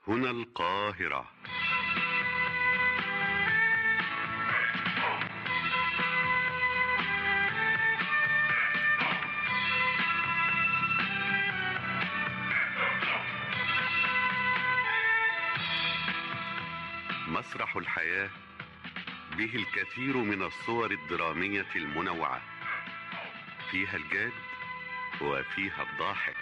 هنا القاهرة مسرح الحياة به الكثير من الصور الدرامية المنوعة فيها الجاد وفيها الضاحك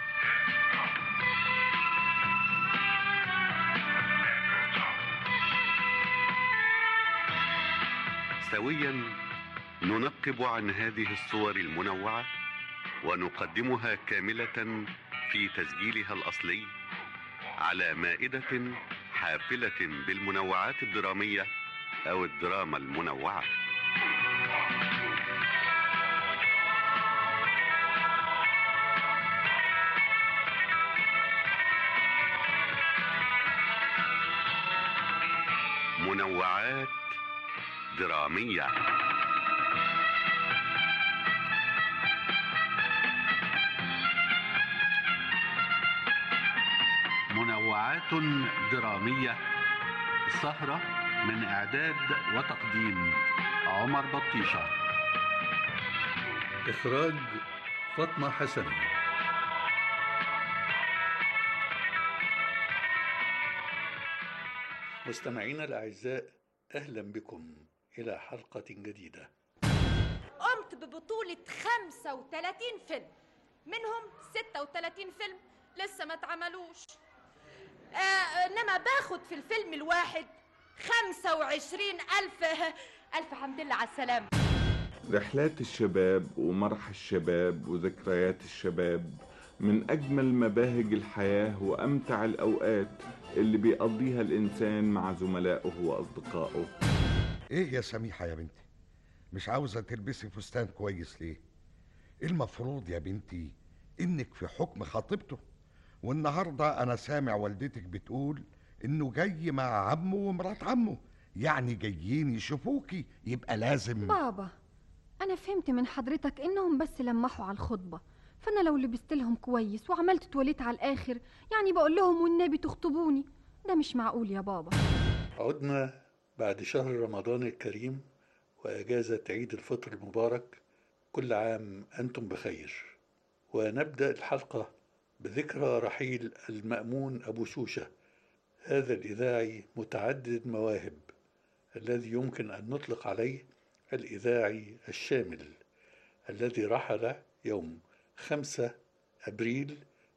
سويا ننقب عن هذه الصور المنوعة ونقدمها كاملة في تسجيلها الأصلي على مائدة حافلة بالمنوعات الدرامية أو الدراما المنوعة منوعات درامية منوعات درامية سهرة من إعداد وتقديم عمر بطيشة إخراج فاطمة حسن مستمعينا الأعزاء أهلا بكم إلى حلقة جديدة قمت ببطولة 35 فيلم منهم 36 فيلم لسه ما اتعملوش آه انما باخد في الفيلم الواحد 25 ألف ألف حمد لله على السلامة رحلات الشباب ومرح الشباب وذكريات الشباب من أجمل مباهج الحياة وأمتع الأوقات اللي بيقضيها الإنسان مع زملائه وأصدقائه ايه يا سميحة يا بنتي مش عاوزة تلبسي فستان كويس ليه المفروض يا بنتي انك في حكم خطيبته والنهاردة انا سامع والدتك بتقول انه جاي مع عمه ومرات عمه يعني جايين يشوفوكي يبقى لازم بابا أنا فهمت من حضرتك إنهم بس لمحوا على الخطبة فأنا لو لبست لهم كويس وعملت تواليت على الآخر يعني بقول لهم والنبي تخطبوني ده مش معقول يا بابا عدنا بعد شهر رمضان الكريم وأجازة عيد الفطر المبارك كل عام أنتم بخير ونبدأ الحلقة بذكرى رحيل المأمون أبو شوشة هذا الإذاعي متعدد المواهب الذي يمكن أن نطلق عليه الإذاعي الشامل الذي رحل يوم 5 أبريل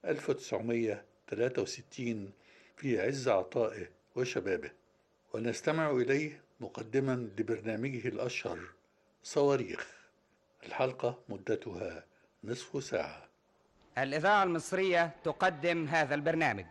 1963 في عز عطائه وشبابه ونستمع إليه مقدما لبرنامجه الأشهر صواريخ الحلقة مدتها نصف ساعة الإذاعة المصرية تقدم هذا البرنامج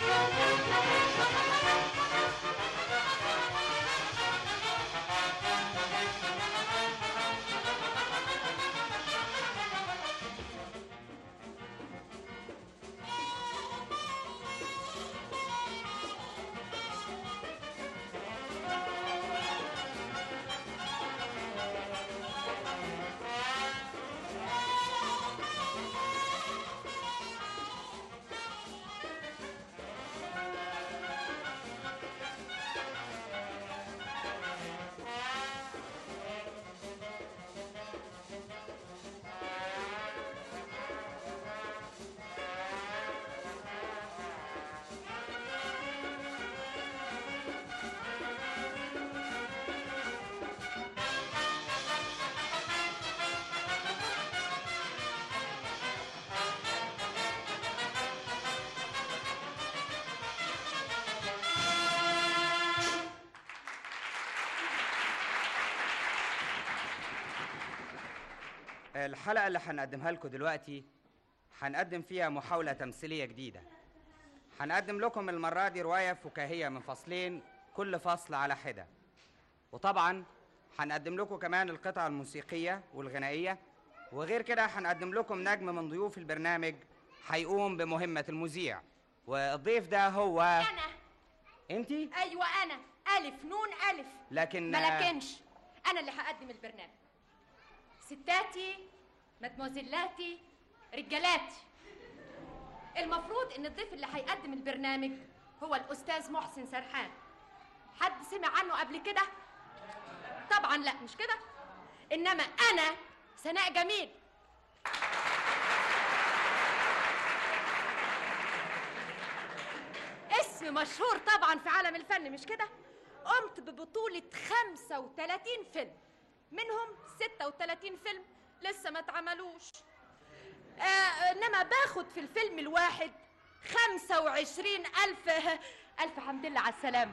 الحلقة اللي هنقدمها لكم دلوقتي هنقدم فيها محاولة تمثيلية جديدة هنقدم لكم المرة دي رواية فكاهية من فصلين كل فصل على حدة وطبعا هنقدم لكم كمان القطع الموسيقية والغنائية وغير كده هنقدم لكم نجم من ضيوف البرنامج هيقوم بمهمة المذيع والضيف ده هو أنا انتي أيوة أنا ألف نون ألف لكن ملكنش أنا اللي هقدم البرنامج ستاتي مدموزيلاتي رجالاتي المفروض ان الضيف اللي هيقدم البرنامج هو الأستاذ محسن سرحان حد سمع عنه قبل كده؟ طبعا لا مش كده؟ إنما أنا سناء جميل اسم مشهور طبعا في عالم الفن مش كده؟ قمت ببطولة 35 فيلم منهم 36 فيلم لسه ما اتعملوش آه انما باخد في الفيلم الواحد 25 ألف ألف حمد لله على السلامة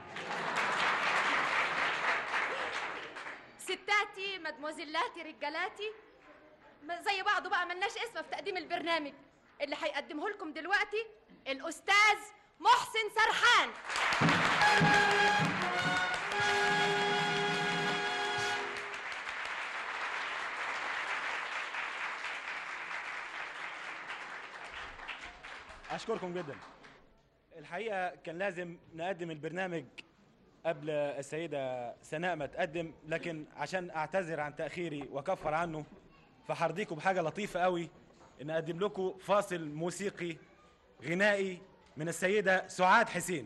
ستاتي مدموزيلاتي رجالاتي ما- زي بعضه بقى ملناش اسم في تقديم البرنامج اللي هيقدمه لكم دلوقتي الأستاذ محسن سرحان أشكركم جدا الحقيقة كان لازم نقدم البرنامج قبل السيدة سناء ما تقدم لكن عشان أعتذر عن تأخيري وأكفر عنه فحرضيكم بحاجة لطيفة قوي إن أقدم لكم فاصل موسيقي غنائي من السيدة سعاد حسين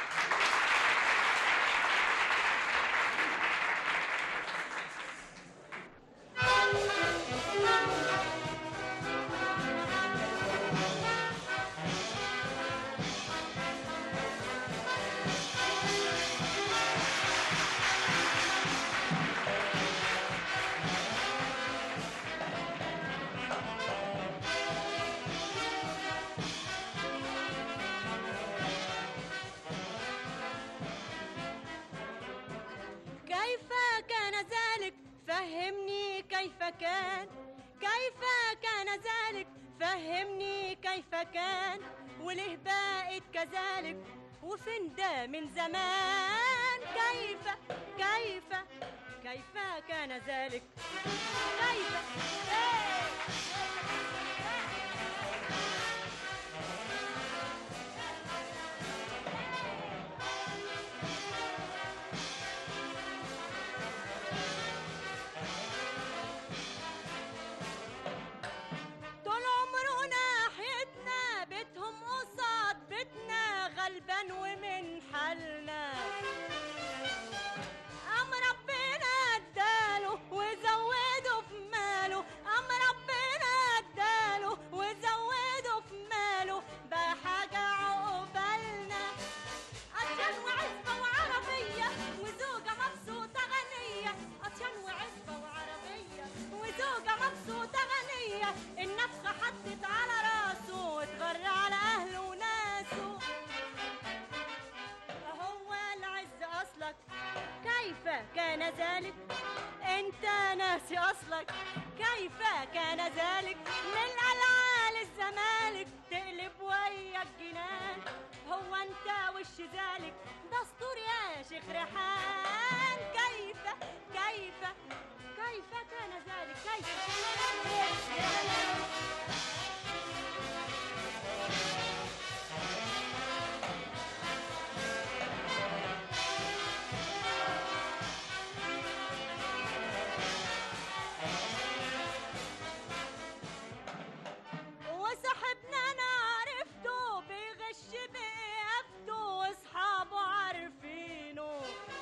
كيف كان ذلك فهمني كيف كان كيف كان ذلك فهمني كيف كان وله بقت كذلك وفين ده من زمان كيف كيف كيف كان ذلك كيف إيه؟ طول عمره ناحيتنا بيتهم قصاد بيتنا غلبان ومن حالنا أم ربنا اداله وزوده في ماله أم ربنا اداله وزوده في ماله بقى حاجة عقبالنا أطيان وعزبة وعربية وزوجة مبسوطة غنية أطيان وعزبة وعربية وزوجة مبسوطة غنية النفخة حطت على راسه واتغر على أهله وناسه هو العز أصلك كيف كان ذلك انت ناسي أصلك كيف كان ذلك من العال الزمالك تقلب ويا الجنان هو انت وش ذلك دستور يا شيخ ريحان كيف كيف كيف كان ذلك كيف وصاحبنا انا عرفته بيغش بيافته واصحابه عارفينه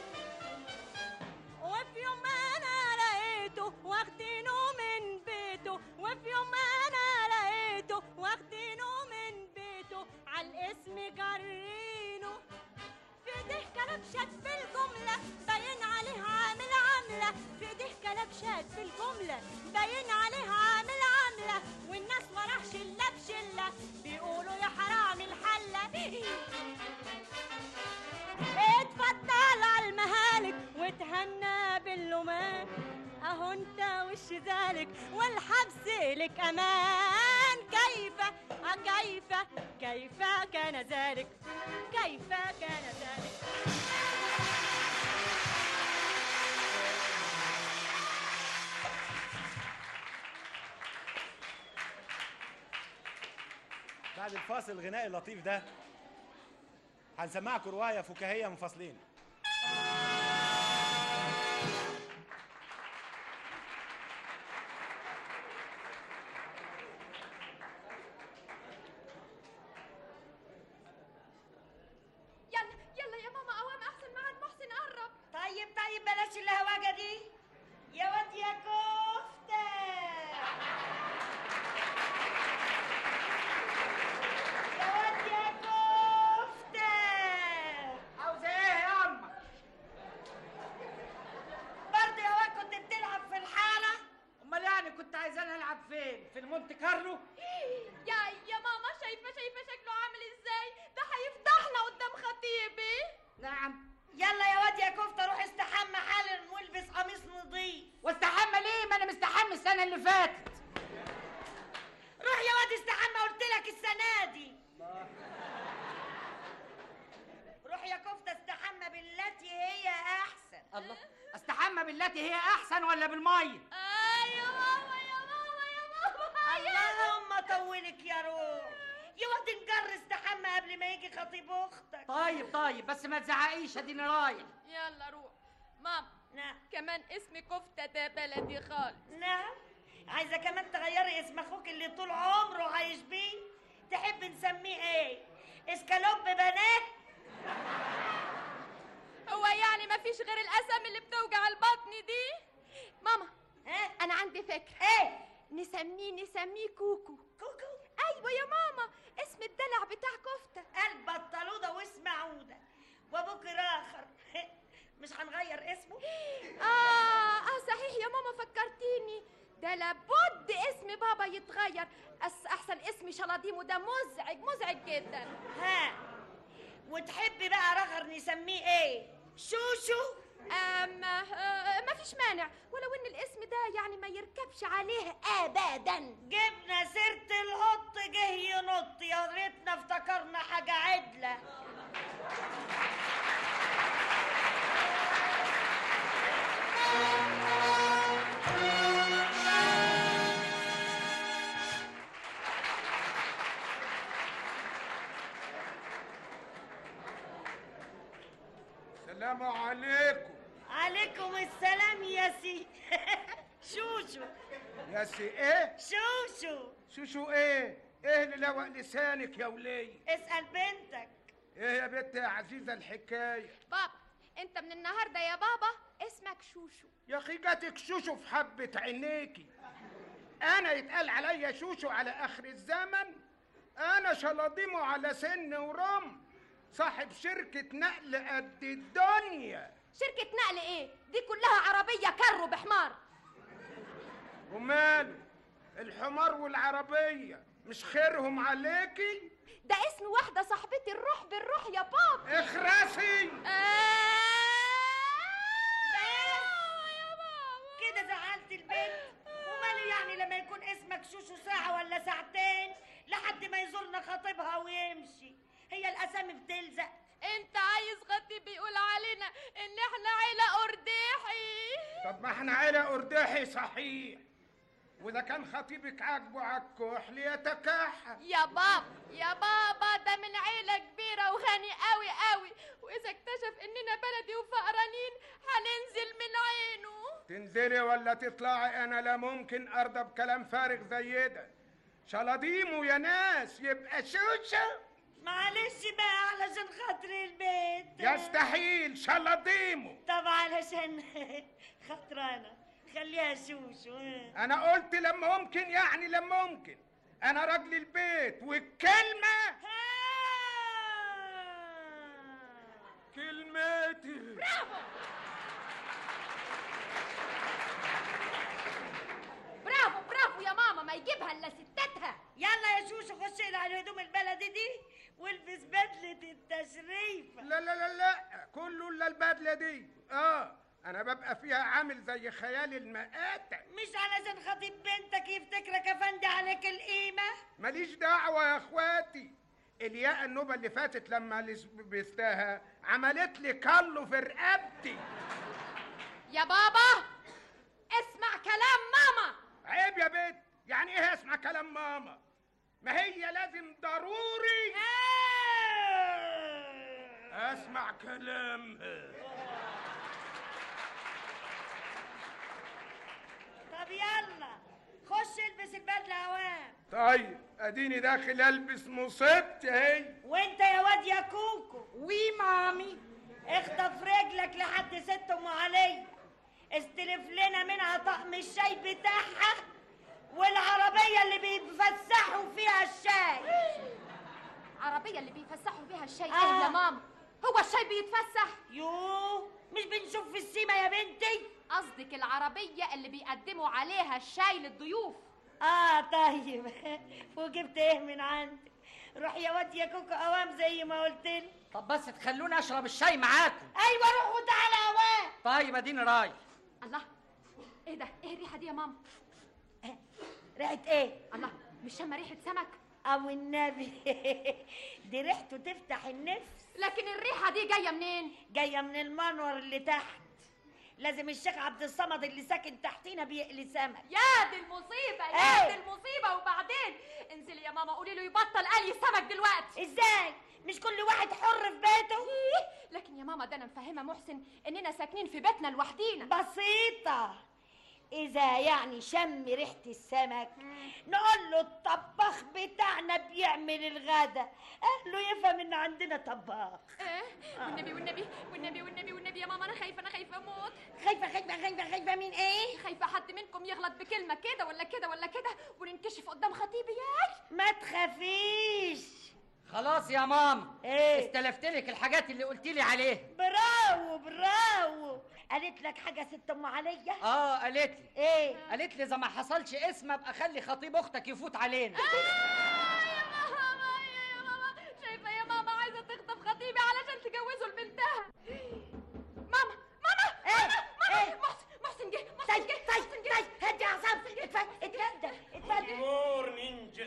وفي يوم انا لقيته واخدينه من بيته وفي يوم انا لقيته واخدينه من بيته على الاسم جرينه في ايديه كلبشات بالجملة باين عليه عامل عاملة في ايديه كلبشات بالجملة باين عليه عامل عاملة والناس وراه شلة بشلة بيقولوا يا حرام الحلة اتفضل على المهالك وتهنى باللومان اهو انت وش ذلك والحبس لك امان كيف آه كيف كيف كان ذلك كيف كان ذلك بعد الفاصل الغنائي اللطيف ده هنسمعكم رواية فكاهية من فصلين بلاش الهواجه دي يا واد يا كفته يا واد يا كفته عاوزة ايه يا اما برضه يا واد كنت بتلعب في الحاره امال يعني كنت عايزاني العب فين في المونت كارلو يا يا ماما شايفه شايفه شكله عامل ازاي ده هيفضحنا قدام خطيبي نعم يلا يا واد يا كفته روح استحمى حالا والبس قميص نظيف واستحمى ليه ما انا مستحمى السنه اللي فاتت روح يا واد استحمى قلت لك السنه دي روح يا كفته استحمى بالتي هي احسن الله استحمى بالتي هي احسن ولا بالميه آه يا ماما يا ماما يا ماما اللهم طولك يا روح يا واد نجر استحمى قبل ما يجي خطيب اختك طيب طيب بس ما تزعقيش اديني رايح يلا روح ماما نعم كمان اسمي كفتة ده بلدي خالص نعم عايزه كمان تغيري اسم اخوك اللي طول عمره عايش بيه تحب نسميه ايه اسكالوب بنات هو يعني ما فيش غير الاسم اللي بتوجع البطن دي ماما ها انا عندي فكرة ايه نسميه نسميه كوكو كوكو ايوه يا ماما اسم الدلع بتاع كفتة قلب بطلوده واسم عوده وابوك اخر مش هنغير اسمه اه اه صحيح يا ماما فكرتيني ده لابد اسم بابا يتغير أس احسن اسم شلاضيمو ده مزعج مزعج جدا ها وتحبي بقى رغر نسميه ايه شوشو اما آه ما فيش مانع ولو ان الاسم ده يعني ما يركبش عليه ابدا جبنا سيرة القط جه ينط يا ريتنا افتكرنا حاجة عدلة السلام عليكم عليكم السلام يا سي شوشو يا سي ايه شوشو شوشو ايه ايه اللي لوق لسانك يا ولي اسأل بنتك ايه يا بنت يا عزيزه الحكايه بابا انت من النهارده يا بابا اسمك شوشو يا اخي جاتك شوشو في حبه عينيكي انا يتقال عليا شوشو على اخر الزمن انا شلاضيمه على سن ورم صاحب شركه نقل قد الدنيا شركة نقل ايه دي كلها عربية كرو بحمار وماله الحمار والعربيه مش خيرهم عليكي ده اسم واحدة صاحبتي الروح بالروح يا بابا اخرسي كده زعلت البنت وماله يعني لما يكون اسمك شوشو ساعة ولا ساعتين لحد ما يزورنا خطيبها ويمشي هي الأسامي بتلزق انت عايز خطيب يقول علينا ان احنا عيلة ارداحي طب ما احنا عيلة أرداحي صحيح وإذا كان خطيبك عاجبه عالكحل يتكحل يا بابا يا بابا ده من عيلة كبيرة وغني قوي قوي واذا اكتشف اننا بلدي وفقرانين هننزل من عينه تنزلي ولا تطلعي أنا لا ممكن أرضى بكلام فارغ زي ده شلاضيمه يا ناس يبقى شوشة معلش بقى علشان خاطر البيت يستحيل شلاضيمه طب علشان خاطر انا خليها شوشو أنا قلت لما ممكن يعني لما ممكن أنا راجل البيت والكلمة كلمتي برافو برافو يا ماما ما يجيبها الا ستاتها يلا يا شوشو خش على الهدوم البلدي دي والبس بدلة التشريف لا لا لا لا كله الا البدله دي اه انا ببقى فيها عامل زي خيال المآتة مش علشان خطيب بنتك يفتكرك افندي عليك القيمة ماليش دعوة يا اخواتي الياء النوبة اللي فاتت لما لبستها عملت لي كله في رقبتي يا بابا اسمع كلام ماما عيب يا بنت يعني ايه اسمع كلام ماما ما هي لازم ضروري اسمع كلامها طب يلا خش البس البدلة اوام طيب اديني داخل البس مصيبتي اهي وانت يا واد يا كوكو وي مامي اخطف رجلك لك لحد ست ام علي استلف لنا منها طقم الشاي بتاعها والعربيه اللي بيفسحوا فيها الشاي عربية اللي بيفسحوا بيها الشاي آه. ايه يا ماما هو الشاي بيتفسح يوه مش بنشوف في السيما يا بنتي قصدك العربية اللي بيقدموا عليها الشاي للضيوف اه طيب وجبت ايه من عندك روح يا واد يا كوكو اوام زي ما قلت لي طب بس تخلوني اشرب الشاي معاكم ايوه روح وتعالى اوام طيب اديني راي الله ايه ده ايه الريحة دي يا ماما ريحه ايه الله مش شامة ريحة سمك او النبي دي ريحته تفتح النفس لكن الريحة دي جاية منين جايه من المنور اللي تحت لازم الشيخ عبد الصمد اللي ساكن تحتينا بيقلي سمك يا دي المصيبة إيه؟ يا دي المصيبة وبعدين انزلي يا ماما قولي له يبطل قلي السمك دلوقتي ازاي مش كل واحد حر في بيته لكن يا ماما ده انا مفهمة محسن اننا ساكنين في بيتنا لوحدينا بسيطة إذا يعني شم ريحة السمك نقول له الطباخ بتاعنا بيعمل الغدا أهله يفهم إن عندنا طباخ ايه والنبي والنبي والنبي والنبي والنبي يا ماما انا خايفة انا خايفة اموت خايفة خايفة خايفة خايفة من إيه؟ خايفة حد منكم يغلط بكلمة كده ولا كده ولا كده وننكشف قدام خطيبي ياي ما تخافيش خلاص يا ماما إيه؟ استلفت لك الحاجات اللي قلت لي عليها براو براو قالت لك حاجة ست أم عليا؟ اه قالت لي إيه؟ قالت لي اذا ما حصلش اسم ابقى خلي خطيب اختك يفوت علينا يا ماما يا ماما شايفة يا ماما عايزة تخطف خطيبي علشان تجوزه لبنتها ماما ماما إيه؟ ماما إيه؟ محسن محسن جه محسن طيب جه طيب محسن جه طيب هدي أعصابك اتفضل اتفضل اتفضل مورنينج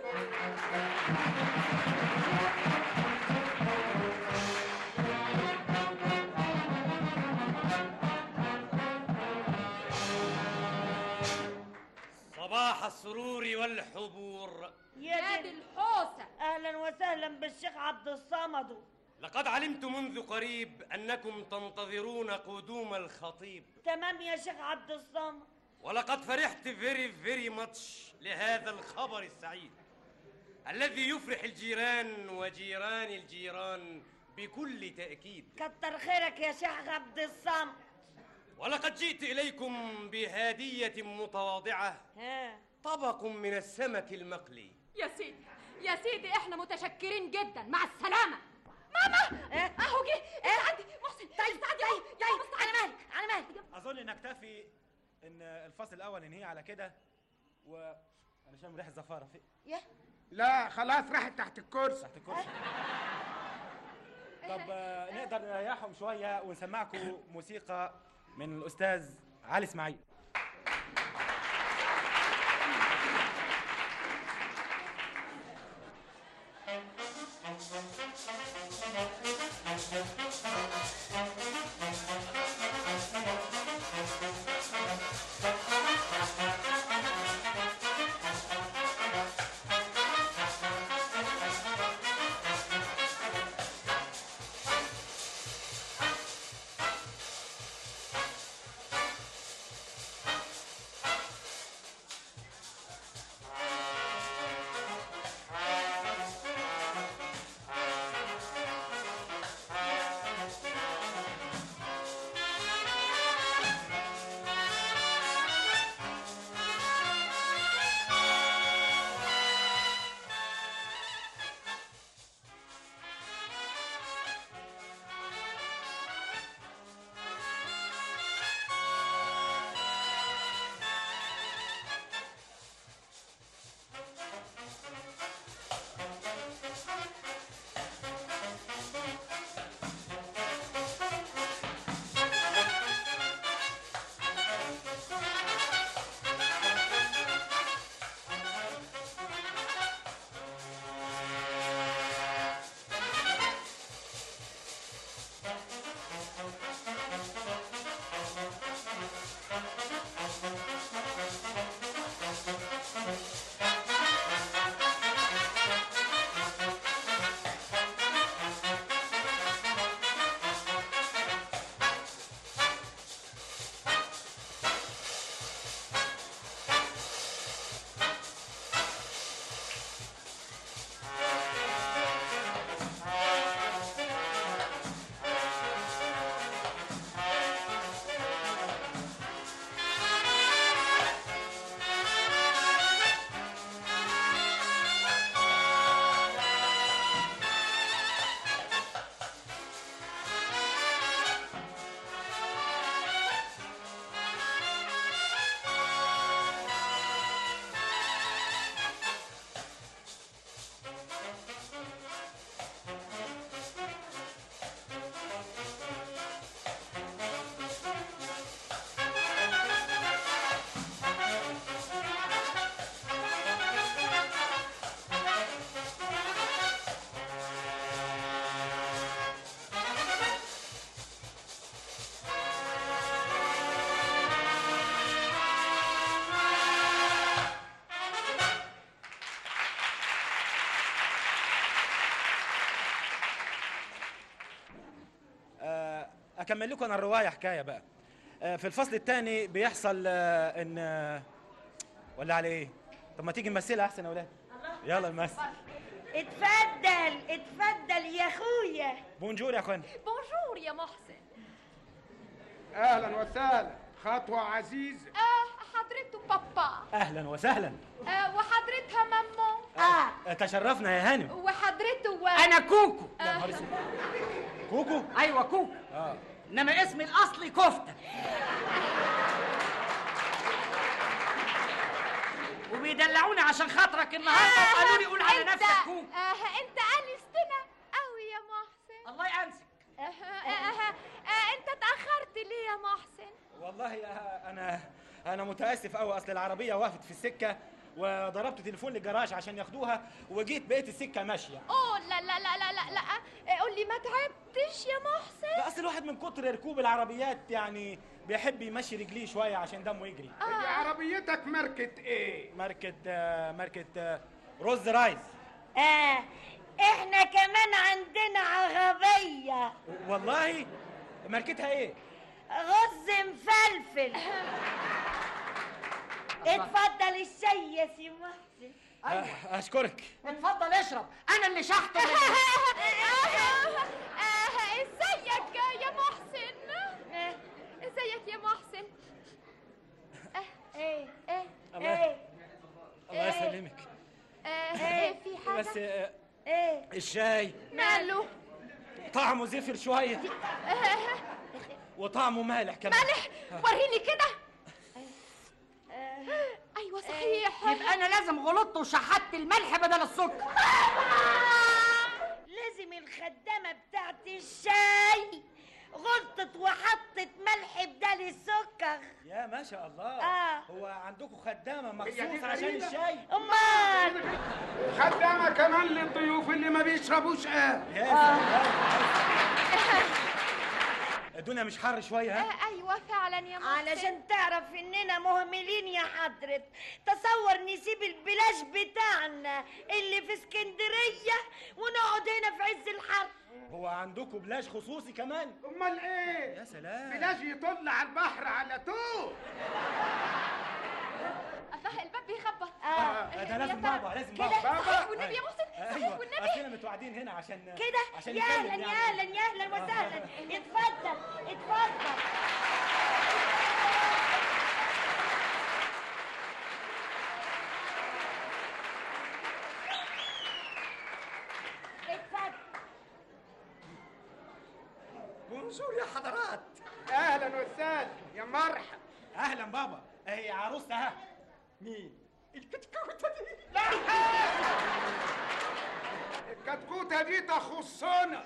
صباح السرور والحبور يا دي الحوسة أهلا وسهلا بالشيخ عبد الصمد لقد علمت منذ قريب أنكم تنتظرون قدوم الخطيب تمام يا شيخ عبد الصمد ولقد فرحت فيري فيري ماتش لهذا الخبر السعيد الذي يفرح الجيران وجيران الجيران بكل تأكيد كتر خيرك يا شيخ عبد الصمد ولقد جئت إليكم بهدية متواضعة ها طبق من السمك المقلي يا سيدي يا سيدي احنا متشكرين جدا مع السلامة ماما إيه؟ اهو جه استعدي محسن طيب استعدي طيب طيب على مالك على مالك اظن نكتفي ان الفصل الاول ننهيه على كده و انا شامم ريحه زفاره في يا لا خلاص راحت تحت الكرسي تحت الكرسي طب آه، نقدر نريحهم شويه ونسمعكم موسيقى من الاستاذ علي اسماعيل اكمل لكم انا الروايه حكايه بقى آه، في الفصل الثاني بيحصل آه، ان آه، ولا على ايه طب ما تيجي نمثلها احسن يا اولاد يلا نمثل اتفضل اتفضل يا اخويا بونجور يا اخوان بونجور يا محسن اهلا وسهلا خطوه عزيزه آه حضرته بابا اهلا وسهلا آه وحضرتها ماما آه، تشرفنا يا هانم وحضرته انا كوكو يا نهار اسود كوكو ايوه كوكو اه انما اسمي الاصلي كفته وبيدلعوني عشان خاطرك النهارده وقالوا لي قول على انت نفسك كوكو آه انت انستنا قوي يا محسن الله يأنسك آه آه آه آه انت اتاخرت ليه يا محسن والله آه، انا انا متاسف قوي اصل العربيه وقفت في السكه وضربت تليفون للجراج عشان ياخدوها وجيت بقيت السكه ماشيه اوه لا لا لا لا لا لا آه، قول لي ما تعبتش يا محسن ده اصل الواحد من كتر ركوب العربيات يعني بيحب يمشي رجليه شويه عشان دمه يجري هي عربيتك ماركة ايه ماركه آه، ماركه آه، رز رايز اه احنا كمان عندنا عربية والله ماركتها ايه غز مفلفل اتفضل الشاي يا سي محسن آه، اشكرك اتفضل اشرب انا اللي شحته آه، آه، ازيك يا محسن آه، ازيك يا محسن آه، ايه ايه الله ايه الله يسلمك آه، ايه في حاجه بس آه، ايه الشاي ماله طعمه زفر شويه آه، وطعمه مالح كمان مالح وريني كده ايوه صحيح يبقى انا لازم غلطت وشحت الملح بدل السكر لازم الخدامة بتاعت الشاي غلطت وحطت ملح بدل السكر يا ما شاء الله آه. هو عندكم خدامه دي مخصوص عشان غريبة. الشاي امال خدامة كمان للضيوف اللي ما بيشربوش قهوة يا سلام الدنيا مش حر شويه ها آه، ايوه فعلا يا محسن علشان تعرف اننا مهملين يا حضرة تصور نسيب البلاش بتاعنا اللي في اسكندرية ونقعد هنا في عز الحر هو عندكم بلاش خصوصي كمان امال ايه يا سلام بلاش يطل على البحر على طول الله الباب بيخبط آه، ده لازم يا ترى بابا لازم كده بابا صحيح والنبي يا محسن صحيح ايوه والنبي اصلنا متوعدين هنا عشان كده عشان يا نتكلم اهلا يا يعني. اهلا يا اهلا وسهلا اتفضل اتفضل اتفضل بونجور يا حضرات اهلا وسهلا يا مرحب اهلا بابا هي عروستها مين الكتكوته دي لا الكتكوتة دي تخصنا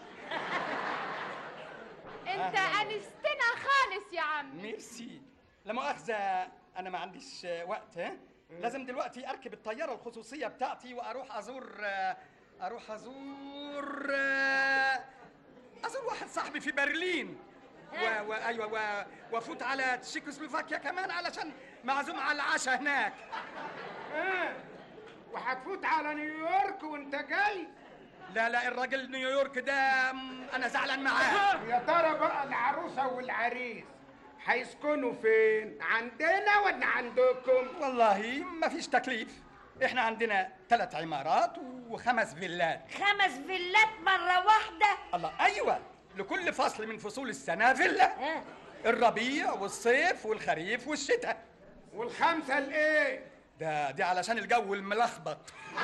انت انستنا خالص يا عم ميرسي لا مؤاخذة أنا ما عنديش آه، وقت ها لازم دلوقتي أركب الطيارة الخصوصية بتاعتي وأروح أزور آه، أروح أزور آه، أزور واحد صاحبي في برلين و... و... أيوة و... وأفوت على تشيكوسلوفاكيا كمان علشان معزوم على العشاء هناك ايه وهتفوت على نيويورك وانت جاي لا لا الراجل نيويورك ده مم، أنا زعلان معاه يا ترى بقى العروسة والعريس هيسكنوا فين عندنا ولا عندكم والله ما فيش تكليف احنا عندنا ثلاث عمارات وخمس فيلات خمس فيلات مرة واحدة الله ايوه لكل فصل من فصول السنه فيلا اه الربيع والصيف والخريف والشتاء والخمسة الايه ده دي علشان الجو الملخبط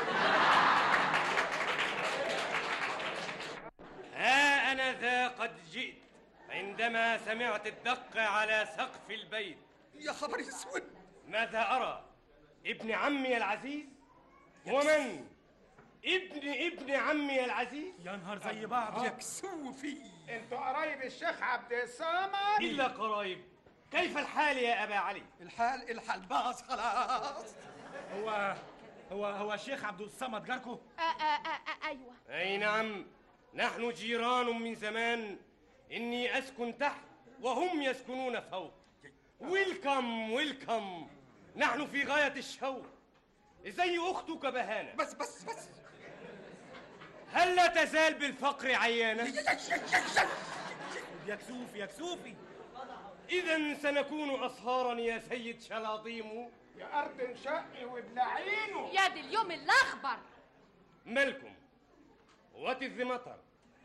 ها أنا ذا قد جئت عندما سمعت الدق على سقف البيت يا خبر اسود ماذا أرى؟ ابن عمي العزيز؟ ومن؟ ابن ابن عمي العزيز؟ يا نهار زي بعض يكسو في انتوا قرايب الشيخ عبد الصمد إلا قرايب كيف الحال يا أبا علي؟ الحال الحال باظ خلاص هو هو هو الشيخ عبد الصمد جاركو آه آه آه آه ايوه أي نعم نحن جيران من زمان إني أسكن تحت وهم يسكنون فوق ويلكم ويلكم نحن في غاية الشوق زي أختك بهانة بس بس بس هل لا تزال بالفقر عيانة؟ يا كسوفي يا كسوفي إذا سنكون أصهارا يا سيد شلاطيم يا أرض انشقي وابلعينه يا دي اليوم الأخبر مالكم وات ذا مطر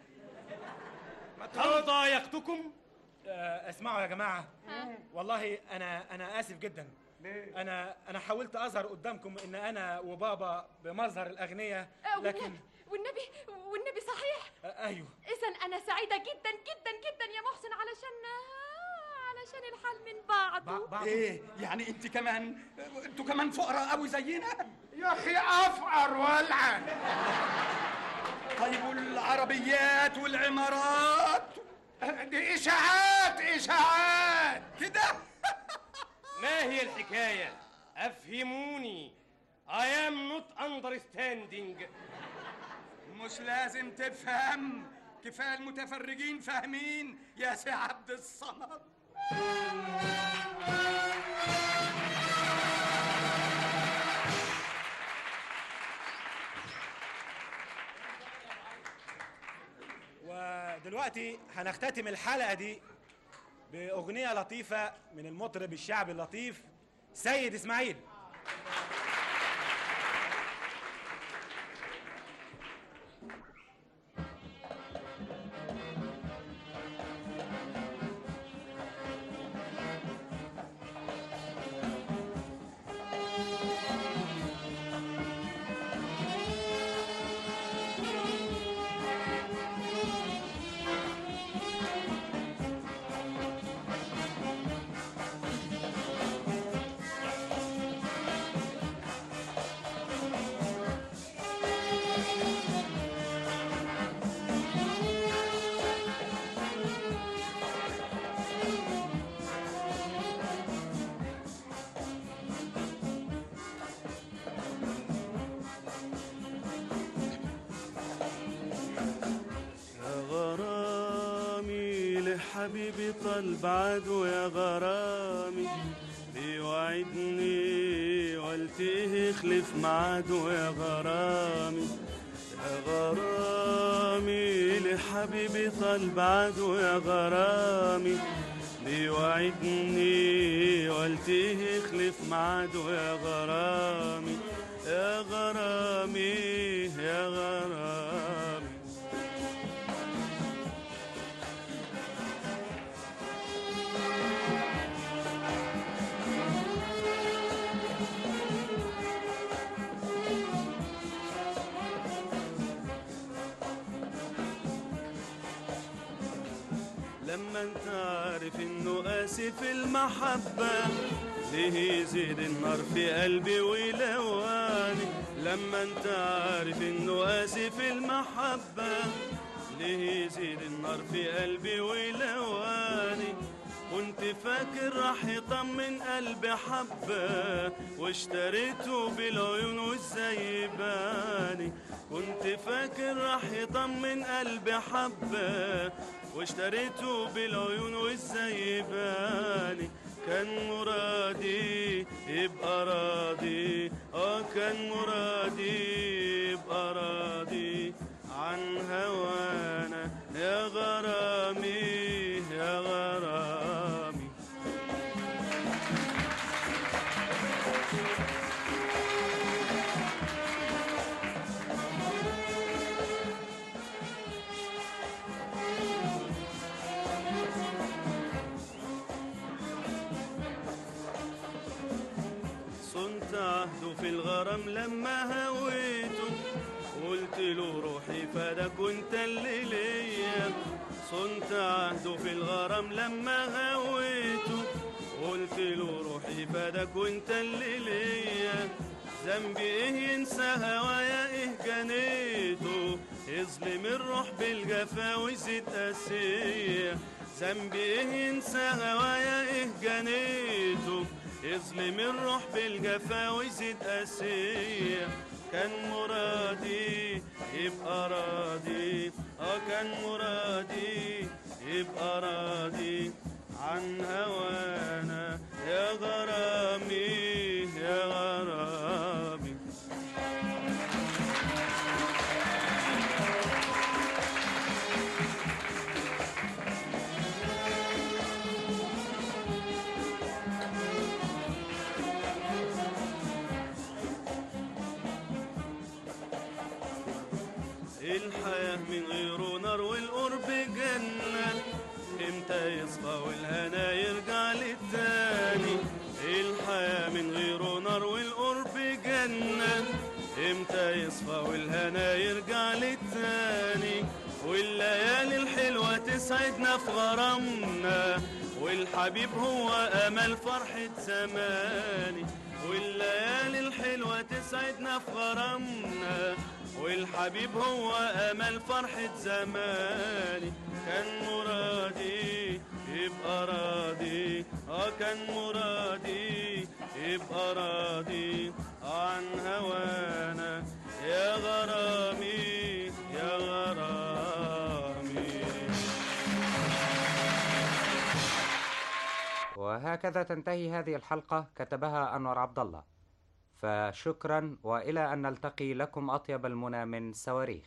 هل ضايقتكم آه، اسمعوا يا جماعه والله انا انا اسف جدا ليه؟ انا انا حاولت اظهر قدامكم ان انا وبابا بمظهر الاغنياء آه، لكن والنبي والنبي والنبي صحيح آه، ايوه إذا أنا سعيدة جدا جدا جدا يا محسن علشان آه، علشان الحال من بعضه ايه يعني انت كمان انتوا كمان فقراء قوي زينا يا أخي أفقر والعن طيب والعربيات والعمارات دي إشاعات إشاعات كده ما هي الحكاية أفهموني I am not understanding مش لازم تفهم كفايه المتفرجين فاهمين يا سي عبد الصمد ودلوقتي هنختتم الحلقه دي باغنيه لطيفه من المطرب الشعبي اللطيف سيد اسماعيل يا غرامي لحبيبي طال بعده يا غرامي بيوعدني والتيه خلف ميعاده يا غرامي يا غرامي لحبيبي طال بعده يا غرامي بيوعدني والتيه خلف ميعاده يا غرامي يا غرامي يا غرامي لما انت عارف انه قاسي في المحبة ليه يزيد النار في قلبي ويلواني لما انت عارف انه قاسي في المحبة ليه يزيد النار في قلبي ويلواني كنت فاكر راح يطمن قلبي حبة واشتريته بالعيون وازاي باني كنت فاكر راح يطمن قلبي حبة واشتريته بالعيون وازاي باني كان مرادي يبقى راضي اه كان مرادي يبقى راضي عن هوانا يا غرامي يا غرامي صنت عهده في الغرام لما هويته قلت له روحي فداك وانت اللي ليا صنت عهده في الغرام لما هويته قلت له روحي فداك وانت اللي ليا ذنبي ايه ينسى هوايا ايه جنيته يظلم الروح بالجفا ويزيد قاسية ذنبي ايه ينسى هوايا ايه جنيته يظلم الروح بالجفا ويزيد قاسية كان مرادي يبقى راضي اه كان مرادي يبقى راضي عن هوانا يا غرامي يا غرامي يصفى والهنا يرجع للتاني الحياة من غيره نار والقرب جنة امتى يصفى والهنا يرجع للتاني والليالي الحلوة تسعدنا في غرامنا والحبيب هو أمل فرحة زماني والليالي الحلوة تسعدنا في غرامنا والحبيب هو أمل فرحة زماني كان مرادي يبقى راضي اه كان مرادي يبقى راضي عن هوانا يا غرامي يا غرامي وهكذا تنتهي هذه الحلقة كتبها أنور عبد الله فشكرا وإلى أن نلتقي لكم أطيب المنى من صواريخ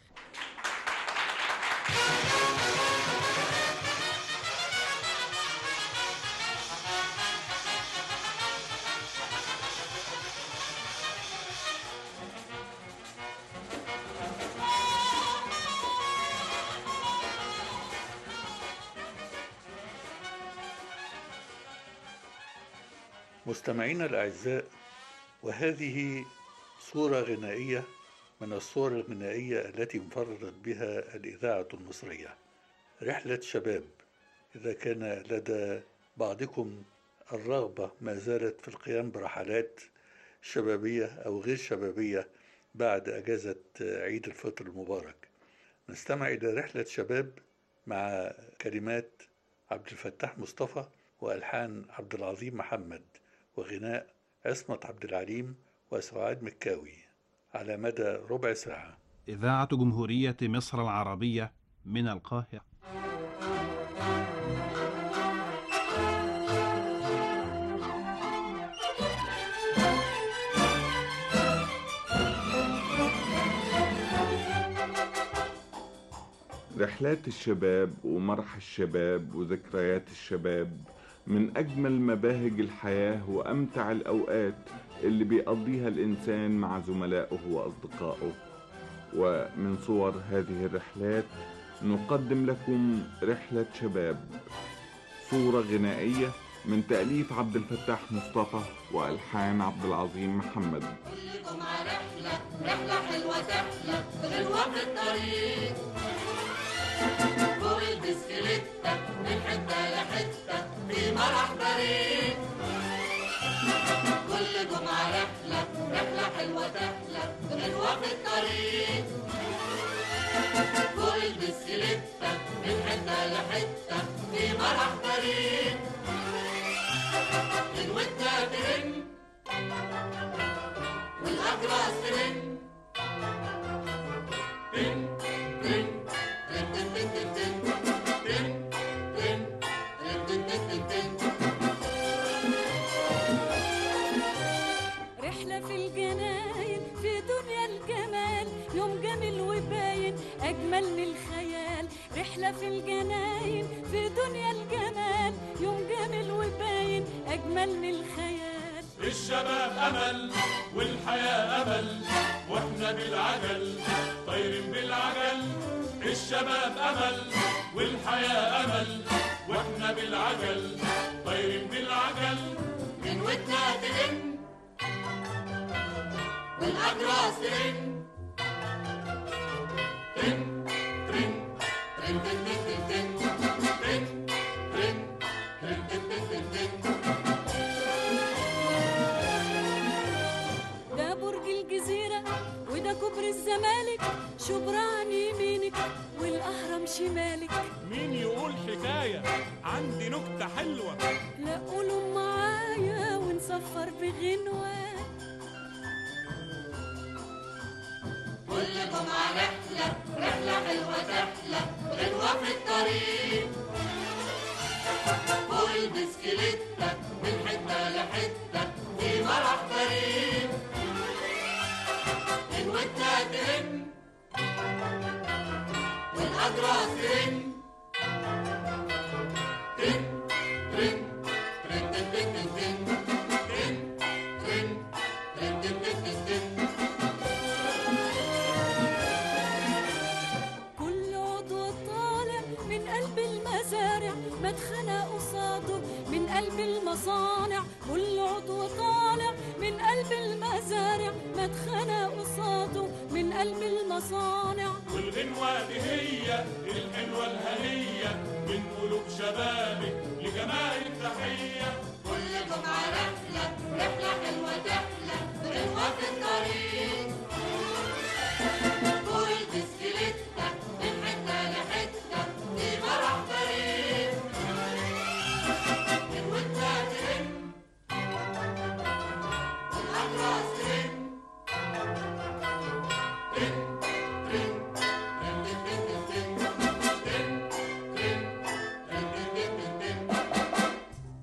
مستمعينا الأعزاء وهذه صورة غنائية من الصور الغنائية التي انفردت بها الإذاعة المصرية رحلة شباب إذا كان لدى بعضكم الرغبة ما زالت في القيام برحلات شبابية أو غير شبابية بعد أجازة عيد الفطر المبارك نستمع إلى رحلة شباب مع كلمات عبد الفتاح مصطفى وألحان عبد العظيم محمد وغناء عصمت عبد العليم وسعاد مكاوي على مدى ربع ساعة إذاعة جمهورية مصر العربية من القاهرة رحلات الشباب ومرح الشباب وذكريات الشباب من أجمل مباهج الحياة وأمتع الأوقات اللي بيقضيها الإنسان مع زملائه وأصدقائه ومن صور هذه الرحلات نقدم لكم رحلة شباب صورة غنائية من تأليف عبد الفتاح مصطفى وألحان عبد العظيم محمد جمعة رحلة رحلة حلوة تحلى غنوة في الطريق فوق البسكليتة من حتة لحتة في مرح بريء كل جمعة رحلة رحلة حلوة تحلى غنوة في الطريق فوق البسكليتة من حتة لحتة في مرح بريء غنوتنا ترن والأجراس ترن ترن ترن ترن ترن ترن ترن ترن ترن ترن ترن ترن رحلة في الجناين في دنيا الجمال يوم جميل وباين أجمل من الخيال رحلة في الجناين في دنيا الجمال يوم جميل وباين أجمل من الخيال الشباب أمل والحياة أمل وإحنا بالعجل طايرين بالعجل الشباب أمل والحياة أمل وإحنا بالعجل طايرين بالعجل غنوتنا ترن والأجراس ترن ترن ترن ترن ترن ترن ترن ترن ترن ترن ترن ترن ده برج الجزيرة وده كوبري الزمالك شبران يمينك والأهرم شمالك مين يقول حكاية عندي نكتة حلوة لا قولوا معايا ونصفر بغنوة كل جمعة رحلة رحلة حلوة تحلى غنوة في الطريق فوق البسكليتة من حتة لحتة في مرح فريق غنوتنا ترن والأجراس ترن ترن ترن ترن ترن ترن ترن ترن ترن ترن ترن ترن كل عضو طالع من قلب المزارع مدخنة قصاده من قلب المصانع كل عضو طالع من قلب المزارع مدخنة قصاده من قلب المصانع والغنوة دي هي الحلوة الهنية من قلوب شبابك لجمال التحية كل جمعة رحلة رحلة حلوة تحلى غنوة في الطريق فوق البسكليتة من حتة لحتة دي فرح فريق الودة ترن والأجراس ترن ترن ترن ترن ترن ترن ترن ترن ترن ترن ترن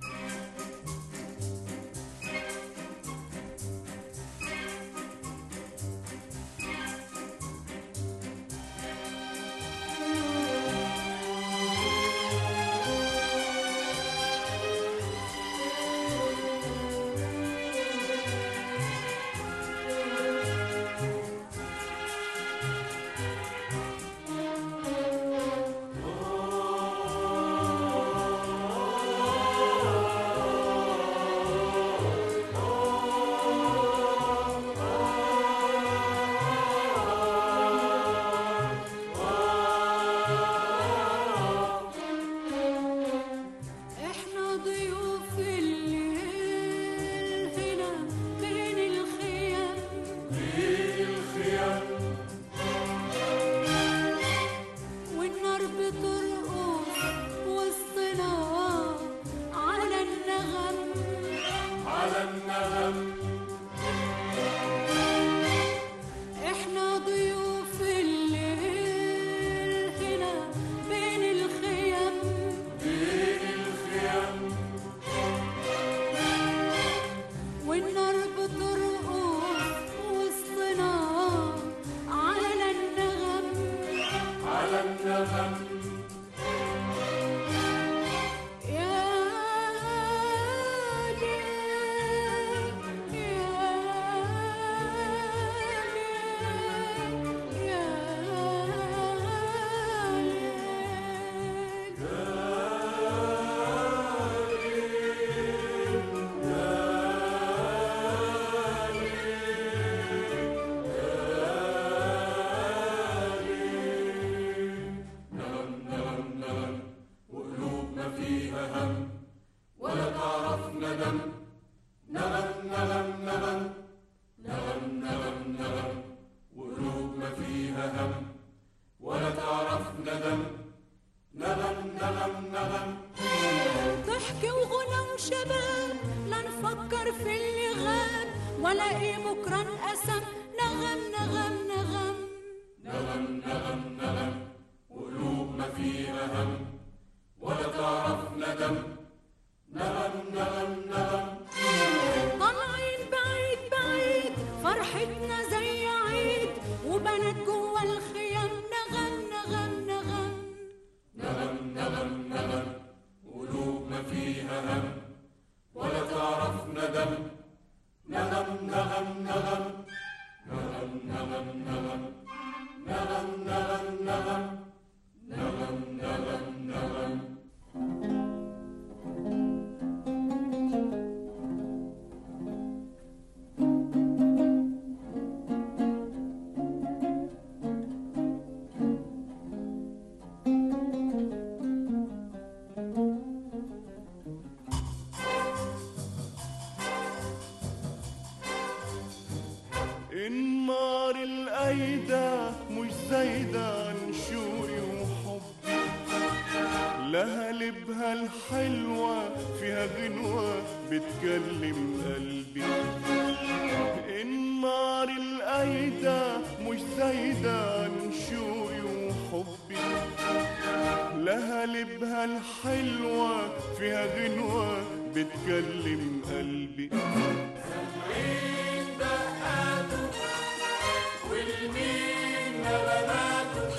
احنا ضيوف الليل هنا بين الخيام بين الخيام والنار بترقص وسطنا على النغم على النغم احنا ضيوف الليل هنا بين الخيام بين الخيام والنار بترقص وسطنا على النغم على النغم يا ليل يا ليل يا نغم نغم نغم وقلوبنا فيها هم ولا تعرف ندم نغم نغم نغم نغم نغم نغم وقلوبنا فيها هم ولا تعرف ندم نغم نغم نغم ضحك وغنى وشباب لا نفكر في اللي غاب ولا ايه بكره انقسم نغم نغم نغم نغم نغم نغم وقلوبنا فيها هم ولا تعرف ندم نغم نغم نغم طالعين بعيد بعيد فرحتنا زي عيد وبنات جوا الخيام نغم نغم نغم نغم نغم نغم وقلوبنا فيها هم ولا تعرف ندم نغم نغم نغم نغم نغم نغم نغم نغم نغم نغم نغم نغم النار الأيدة مش زايدة عن شوقي وحبي لها لبها الحلوة فيها غنوة بتكلم قلبي النار الأيدة مش زايدة عن شوقي وحبي لها لبها الحلوة فيها غنوة بتكلم قلبي سامعين دقاته والمين نغماته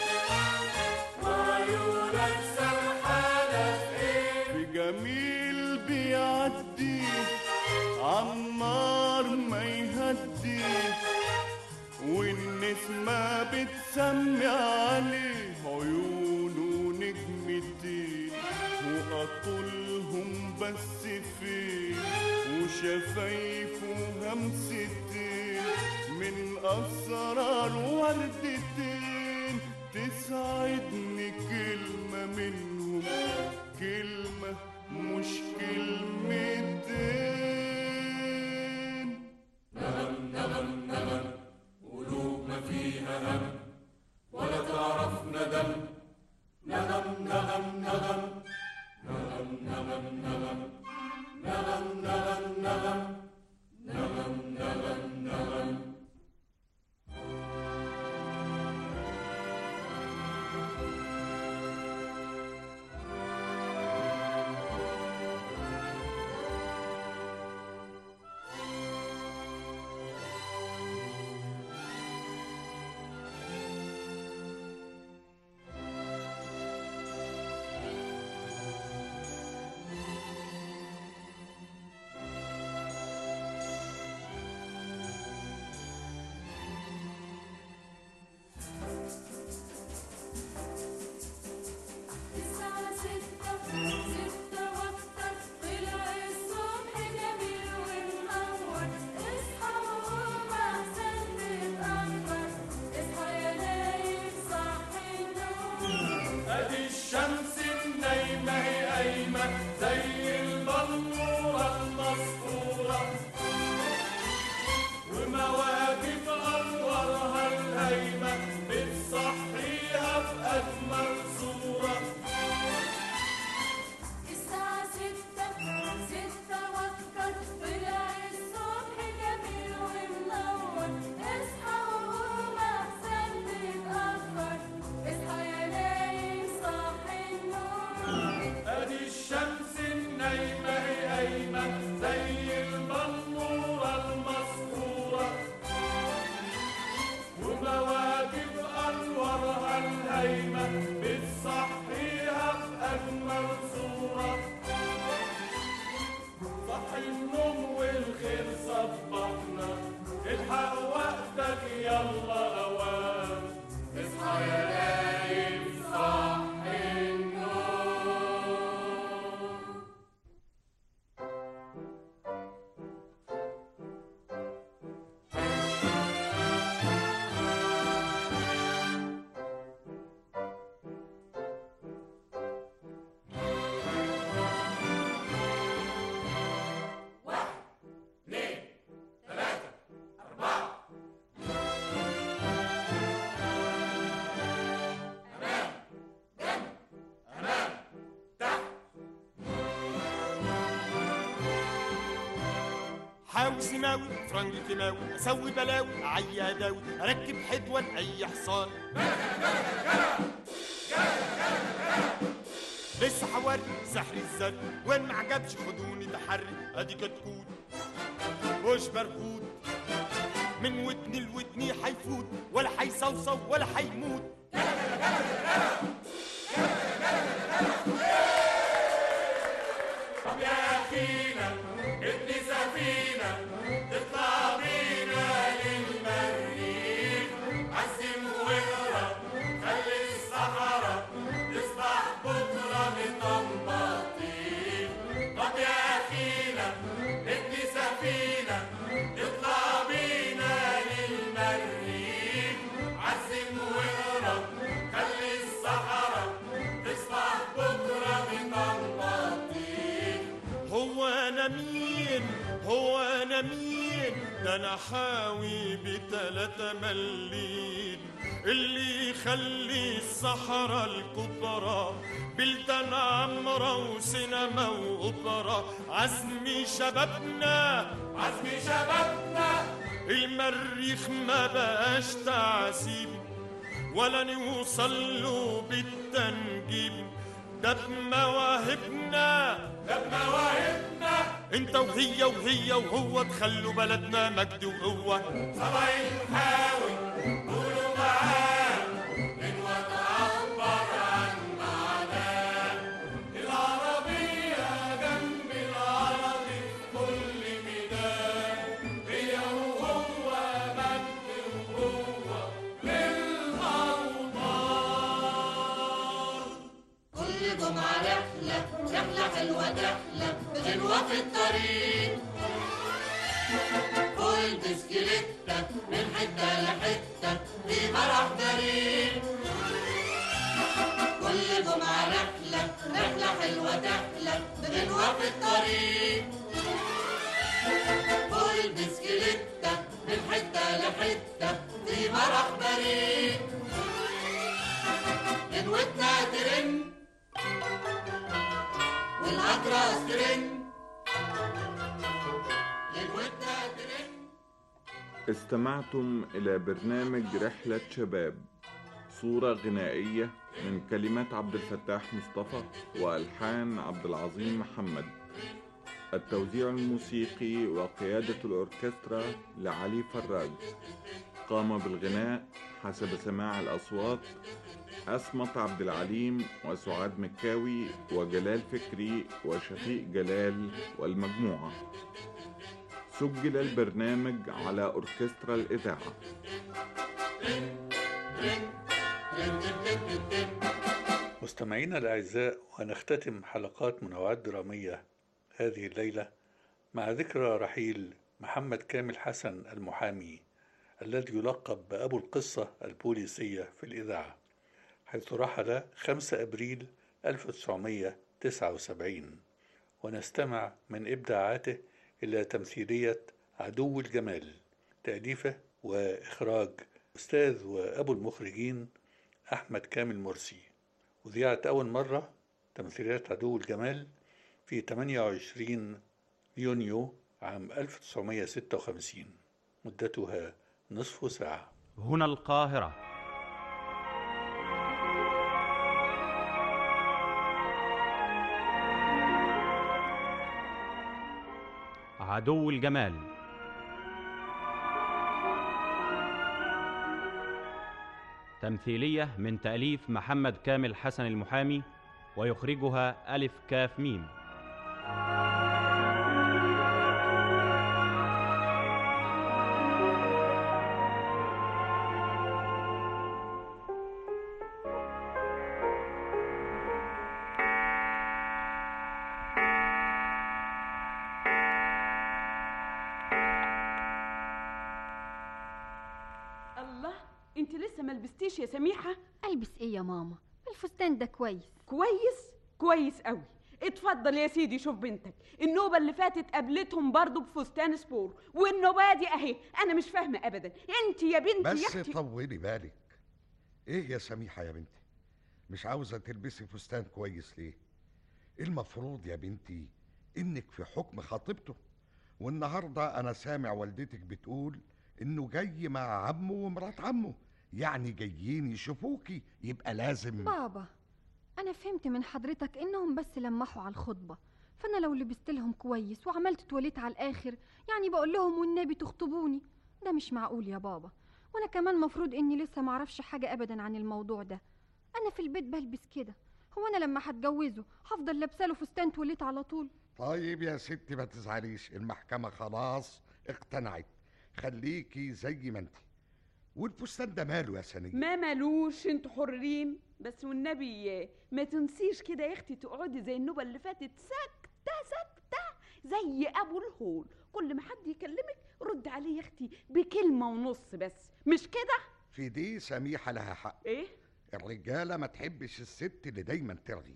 وعيونك سرحانة في ايه في جميل بيعدي عالنار ما يهدي والنسمة بتسمي عليه عيونه نجم بس فين وشفايفه همستين من أسرار وردتين تسعدني كلمة منهم كلمة مش كلمتين نغم نغم نغم قلوب ما فيها هم ولا تعرف ندم نغم نغم نغم نغم نغم نغم نغم نغم نغم نغم نغم نغم الساعة ستة ستة وأكتر طلع الصبح جميل ومنور اصحى وقوم أحسن تتأخر اصحى يا نايم صحي النوم ادي الشمس النايمة هي قايمة زي المنورة المسطورة ومواكب أنوارها الهايمة بتصحيها بأجمل صورة الساعة ستة ستة وأكتر طلع الصبح جميل ومنور اصحى وقوم أحسن تتأخر اصحى يا نايم صحي النوم ادي الشمس النايمة هي قايمة زي المنورة المسطورة ومواكب أنوارها الهايمة بتصحيها بأجمل صورة صحي النوم والخير صبحنا الحق وقتك يلا أوان اصحى يا نايم صحي النوم حاوي سماوي فرنج كيماوي اسوي بلاوي عياداوي اركب حدوه اي حصان لسه حواري سحر الزر وين ما عجبش خدوني تحري ادي كتكوت وش بركوت من ودني لودني حيفوت ولا حيصوصو ولا حيموت طب يا أخينا ابني سفينة تطلع بينا للمريخ عزم واهرب خلي الصحراء تصبح بكرة مطمطين طب يا أخينا ابني سفينة تطلع بينا للمريخ عزم واهرب خلي الصحراء تصبح بكرة مطمطين هو انا مين هو انا مين ده انا حاوي بتلاتة ملين اللي يخلي الصحراء الكبرى بلدان عمرة وسينما وأوبرا عزمي شبابنا عزمي شبابنا المريخ ما بقاش تعذيب ولا نوصل له بالتنجيب ده بمواهبنا ده بمواهبنا انت وهي وهي وهو تخلوا بلدنا مجد وقوة صبايا نحاول قولوا معاه غنوة تعبر عن معناه العربية جنب العربي في كل ميدان هي وهو مجد وقوة للأوطان كل جمعة رحلة رحلة حلوة تحلى غنوة في الطريق فوق البسكليتة من حتة لحتة في مرح بريء كل جمعة رحلة رحلة حلوة تحلى غنوة في الطريق فوق البسكليتة من حتة لحتة في مرح بريء غنوتنا ترن والأجراس ترن غنوتنا ترن استمعتم إلى برنامج رحلة شباب صورة غنائية من كلمات عبد الفتاح مصطفى وألحان عبد العظيم محمد التوزيع الموسيقي وقيادة الأوركسترا لعلي فراج قام بالغناء حسب سماع الأصوات أسمط عبد العليم وسعاد مكاوي وجلال فكري وشفيق جلال والمجموعة سجل البرنامج على أوركسترا الإذاعة مستمعينا الأعزاء ونختتم حلقات منوعات درامية هذه الليلة مع ذكرى رحيل محمد كامل حسن المحامي الذي يلقب بأبو القصة البوليسية في الإذاعة حيث رحل 5 أبريل 1979 ونستمع من إبداعاته إلى تمثيلية عدو الجمال تأليفه وإخراج أستاذ وأبو المخرجين أحمد كامل مرسي وذيعت أول مرة تمثيليات عدو الجمال في 28 يونيو عام 1956 مدتها نصف ساعة هنا القاهرة عدو الجمال تمثيلية من تأليف محمد كامل حسن المحامي ويخرجها ألف كاف ميم الله انت لسه ما لبستيش يا سميحه البس ايه يا ماما الفستان ده كويس كويس كويس قوي اتفضل يا سيدي شوف بنتك النوبه اللي فاتت قابلتهم برضو بفستان سبور والنوبه دي اهي انا مش فاهمه ابدا انت يا بنتي يا بس اختي طولي بالك ايه يا سميحة يا بنتي مش عاوزة تلبسي فستان كويس ليه المفروض يا بنتي انك في حكم خطيبته والنهاردة انا سامع والدتك بتقول انه جاي مع عمه ومرات عمه يعني جايين يشوفوكي يبقى لازم بابا انا فهمت من حضرتك انهم بس لمحوا على الخطبه فانا لو لبست لهم كويس وعملت تواليت على الاخر يعني بقول لهم والنبي تخطبوني ده مش معقول يا بابا وانا كمان مفروض اني لسه معرفش حاجه ابدا عن الموضوع ده انا في البيت بلبس كده هو انا لما هتجوزه هفضل لابسه له فستان تواليت على طول طيب يا ستي ما تزعليش المحكمة خلاص اقتنعت خليكي زي ما انت والفستان ده ماله يا سنية ما مالوش انتوا حرين بس والنبي ما تنسيش كده يا اختي تقعدي زي النوبه اللي فاتت ساكته ساكته زي ابو الهول كل ما حد يكلمك رد عليه يا اختي بكلمه ونص بس مش كده في دي سميحة لها حق ايه الرجالة ما تحبش الست اللي دايما ترغي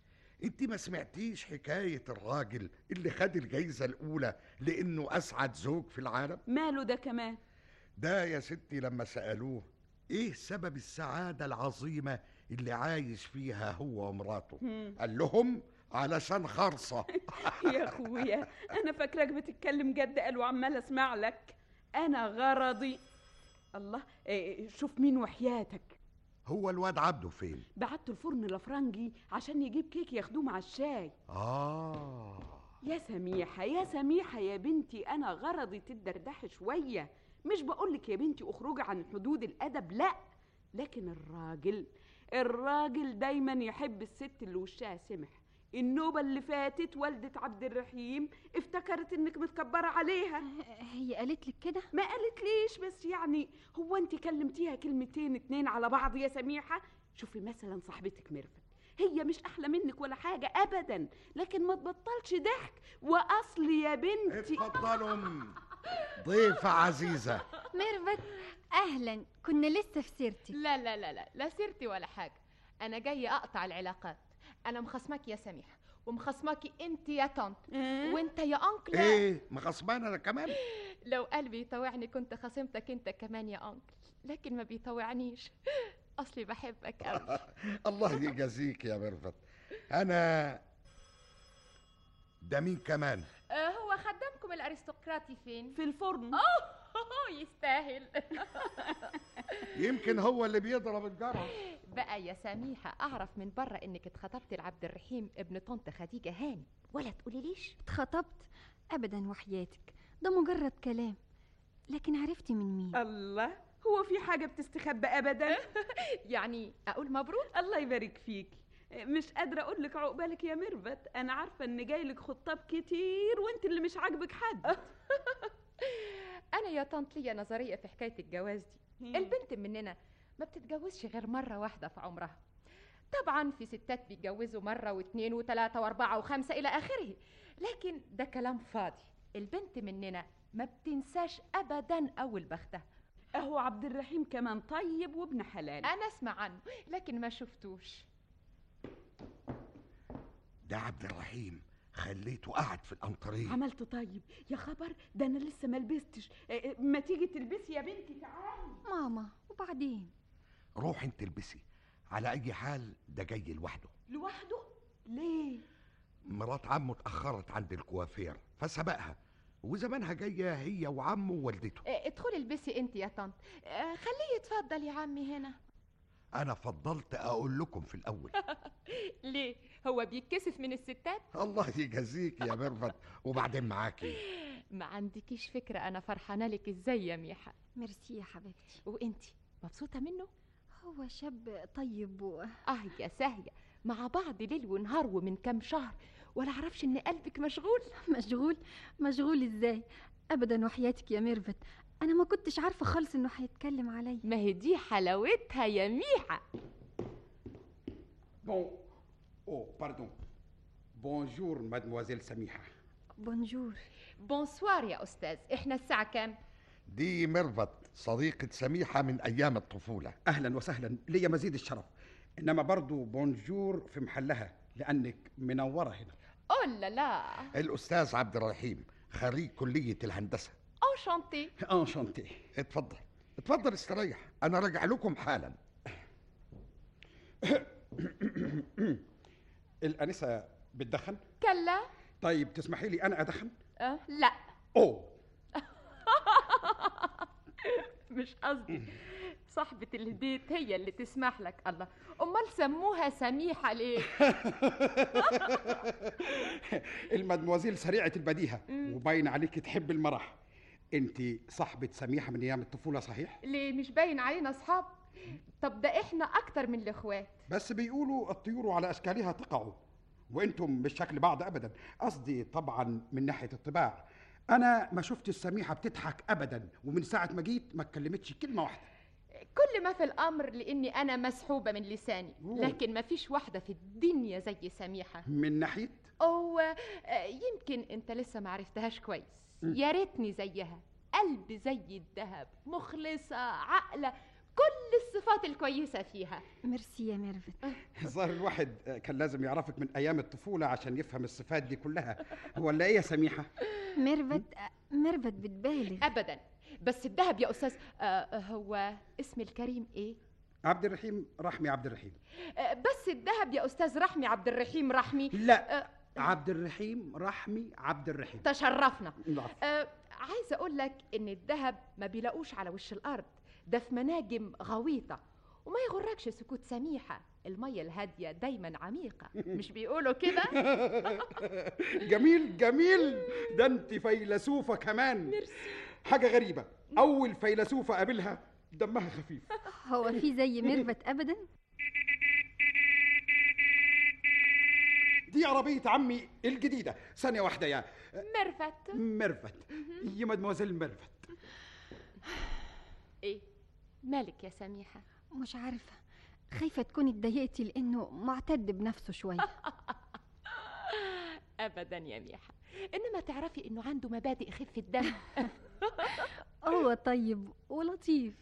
انت ما سمعتيش حكاية الراجل اللي خد الجايزة الأولى لأنه أسعد زوج في العالم ماله ده كمان ده يا ستي لما سألوه ايه سبب السعادة العظيمة اللي عايش فيها هو ومراته هم. قال لهم علشان خرصة يا اخويا انا فاكراك بتتكلم جد قالوا عمال اسمع لك انا غرضي الله إيه شوف مين وحياتك هو الواد عبده فين بعت الفرن الافرنجي عشان يجيب كيك ياخدوه مع الشاي آه يا سميحة يا سميحة يا بنتي أنا غرضي تدردحي شوية مش بقولك يا بنتي اخرجي عن حدود الأدب لأ لكن الراجل الراجل دايما يحب الست اللي وشها سمح النوبة اللي فاتت والدة عبد الرحيم افتكرت انك متكبرة عليها هي قالت لك كده ما قالت ليش بس يعني هو انت كلمتيها كلمتين اتنين على بعض يا سميحة شوفي مثلا صاحبتك ميرفت هي مش احلى منك ولا حاجه ابدا لكن ما تبطلش ضحك واصل يا بنتي اتفضلوا ضيفة عزيزة ميرفت اهلا كنا لسه في سيرتي لا لا لا لا لا سيرتي ولا حاجة أنا جاية أقطع العلاقات أنا مخصماكي يا سميحة ومخصماكي أنت يا طنط وأنت يا أنكل ايه مغصبان انا كمان لو قلبي يطوعني كنت خصمتك أنت كمان يا أنكل لكن ما بيطوعنيش أصلي بحبك أوي الله يجازيك يا ميرفت انا ده مين كمان آه، هو خدامكم الأرستقراطي فين؟ في الفرن أوه يستاهل يمكن هو اللي بيضرب الجرس بقى يا سميحة أعرف من بره إنك اتخطبت لعبد الرحيم ابن طنط خديجة هاني ولا تقولي ليش؟ اتخطبت ابدا وحياتك ده مجرد كلام لكن عرفتي من مين الله هو في حاجه بتستخبى ابدا يعني اقول مبروك الله يبارك فيكي مش قادرة أقول لك عقبالك يا ميرفت أنا عارفة إن جاي لك خطاب كتير وأنت اللي مش عاجبك حد أنا يا طنط ليا نظرية في حكاية الجواز دي البنت مننا ما بتتجوزش غير مرة واحدة في عمرها طبعا في ستات بيتجوزوا مرة واثنين وثلاثة وأربعة وخمسة إلى آخره لكن ده كلام فاضي البنت مننا ما بتنساش أبدا أول بختها أهو عبد الرحيم كمان طيب وابن حلال أنا أسمع عنه لكن ما شفتوش ده عبد الرحيم خليته قاعد في الانطريه عملت طيب يا خبر ده أنا لسه ما لبستش آه، آه، ما تيجي تلبسي يا بنتي تعالي ماما وبعدين روحي انت البسي على اي حال ده جاي لوحده لوحده ليه مرات عمه اتاخرت عند الكوافير فسبقها وزمانها جايه هي وعمه ووالدته آه، ادخلي البسي انت يا طنط آه، خليه يتفضل يا عمي هنا انا فضلت اقول لكم في الاول ليه هو بيتكسف من الستات الله يجازيك يا ميرفت وبعدين معاكي ما عندكيش فكرة أنا فرحانة لك إزاي يا ميحة ميرسي يا حبيبتي وإنتي مبسوطة منه؟ هو شاب طيب و... آه يا ساهية مع بعض ليل ونهار ومن كام شهر ولا أعرفش إن قلبك مشغول مشغول مشغول ازاي ابدا وحياتك يا ميرفت انا ما كنتش عارفه خالص انه هيتكلم عليا ما هي دي حلاوتها يا ميحة بون او باردون بونجور مادموازيل سميحة بونجور بونسوار يا أستاذ إحنا الساعة كام؟ دي ميرفت صديقة سميحة من أيام الطفولة أهلا وسهلا ليا مزيد الشرف إنما برضو بونجور في محلها لأنك منورة هنا أوه لا لا الأستاذ عبد الرحيم خريج كلية الهندسة أنشانتي انشانتي اتفضل اتفضل استريح أنا راجع لكم حالا الأنسة بتدخن كلا طيب تسمحي لي أنا أدخن أه لا أوه مش قصدي صاحبة البيت هي اللي تسمح لك الله أمال سموها سميحة ليه؟ المدموزيل سريعة البديهة وباين عليك تحب المرح انت صاحبة سميحة من ايام الطفولة صحيح؟ ليه مش باين علينا أصحاب؟ طب ده إحنا أكتر من الإخوات بس بيقولوا الطيور على اشكالها تقع وانتم مش شكل بعض ابدا قصدي طبعا من ناحية الطباع انا ما شفت السميحة بتضحك ابدا ومن ساعة ما جيت ما اتكلمتش كلمة واحدة كل ما في الأمر لأني أنا مسحوبة من لساني أوه. لكن ما فيش واحدة في الدنيا زي سميحة من ناحية أو آه، يمكن أنت لسه ما عرفتهاش كويس م. يا ريتني زيها قلب زي الذهب مخلصة عاقلة كل الصفات الكويسة فيها ميرسي يا ميرفت الظاهر الواحد كان لازم يعرفك من ايام الطفولة عشان يفهم الصفات دي كلها ولا ايه يا سميحة؟ ميرفت ميرفت بتبالغ أبدا بس الذهب يا أستاذ آه، هو اسم الكريم إيه؟ عبد الرحيم رحمي عبد الرحيم آه، بس الذهب يا أستاذ رحمي عبد الرحيم رحمي لا عبد الرحيم رحمي عبد الرحيم تشرفنا العفو. آه عايزه اقول لك ان الذهب ما بيلاقوش على وش الارض ده في مناجم غويطه وما يغركش سكوت سميحه الميه الهاديه دايما عميقه مش بيقولوا كده جميل جميل ده انت فيلسوفة كمان حاجة غريبة أول فيلسوفة قابلها دمها خفيف هو في زي ميرفت ابدا دي عربية عمي الجديدة ثانية واحدة يا مرفت ميرفت يا مدموزيل ميرفت ايه مالك يا سميحه مش عارفه خايفة تكوني اتضايقتي لأنه معتد بنفسه شوية ابدا يا ميحة انما تعرفي انه عنده مبادئ خفة دم هو طيب ولطيف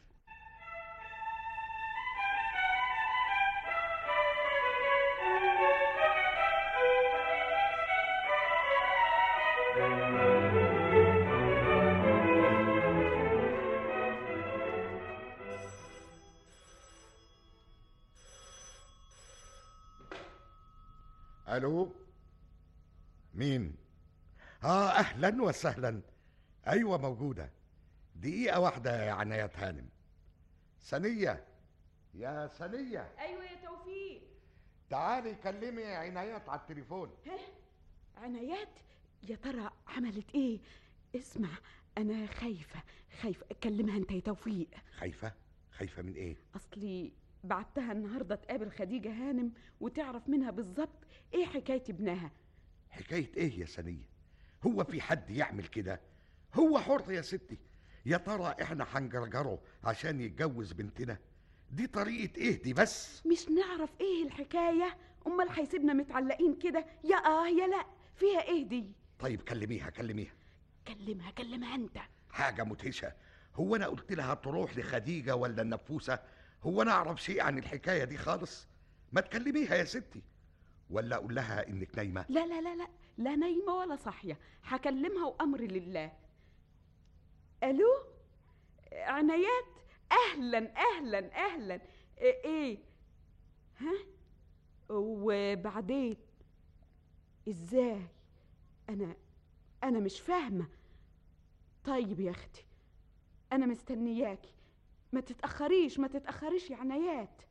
الو مين اه اهلا وسهلا ايوه موجوده دقيقه واحده يا عنايات هانم سنيه يا سنيه ايوه يا توفيق تعالي كلمي عنايات على التليفون ها عنايات يا ترى عملت ايه اسمع انا خايفه خايفه كلمها انت يا توفيق خايفه خايفه من ايه اصلي بعتها النهارده تقابل خديجه هانم وتعرف منها بالظبط ايه حكايه ابنها حكايه ايه يا سنيه هو في حد يعمل كده هو حر يا ستي يا ترى احنا هنجرجره عشان يتجوز بنتنا دي طريقه ايه دي بس مش نعرف ايه الحكايه امال هيسيبنا متعلقين كده يا اه يا لا فيها ايه دي طيب كلميها كلميها كلمها كلمها انت حاجه مدهشه هو انا قلت لها تروح لخديجه ولا النفوسه هو انا اعرف شيء عن الحكايه دي خالص ما تكلميها يا ستي ولا اقول لها انك نايمه لا لا لا لا لا نايمه ولا صاحيه هكلمها وامري لله الو عنايات اهلا اهلا اهلا ايه, إيه؟ ها وبعدين ازاي انا انا مش فاهمه طيب يا اختي انا مستنياكي ما تتاخريش ما تتاخريش يا عنايات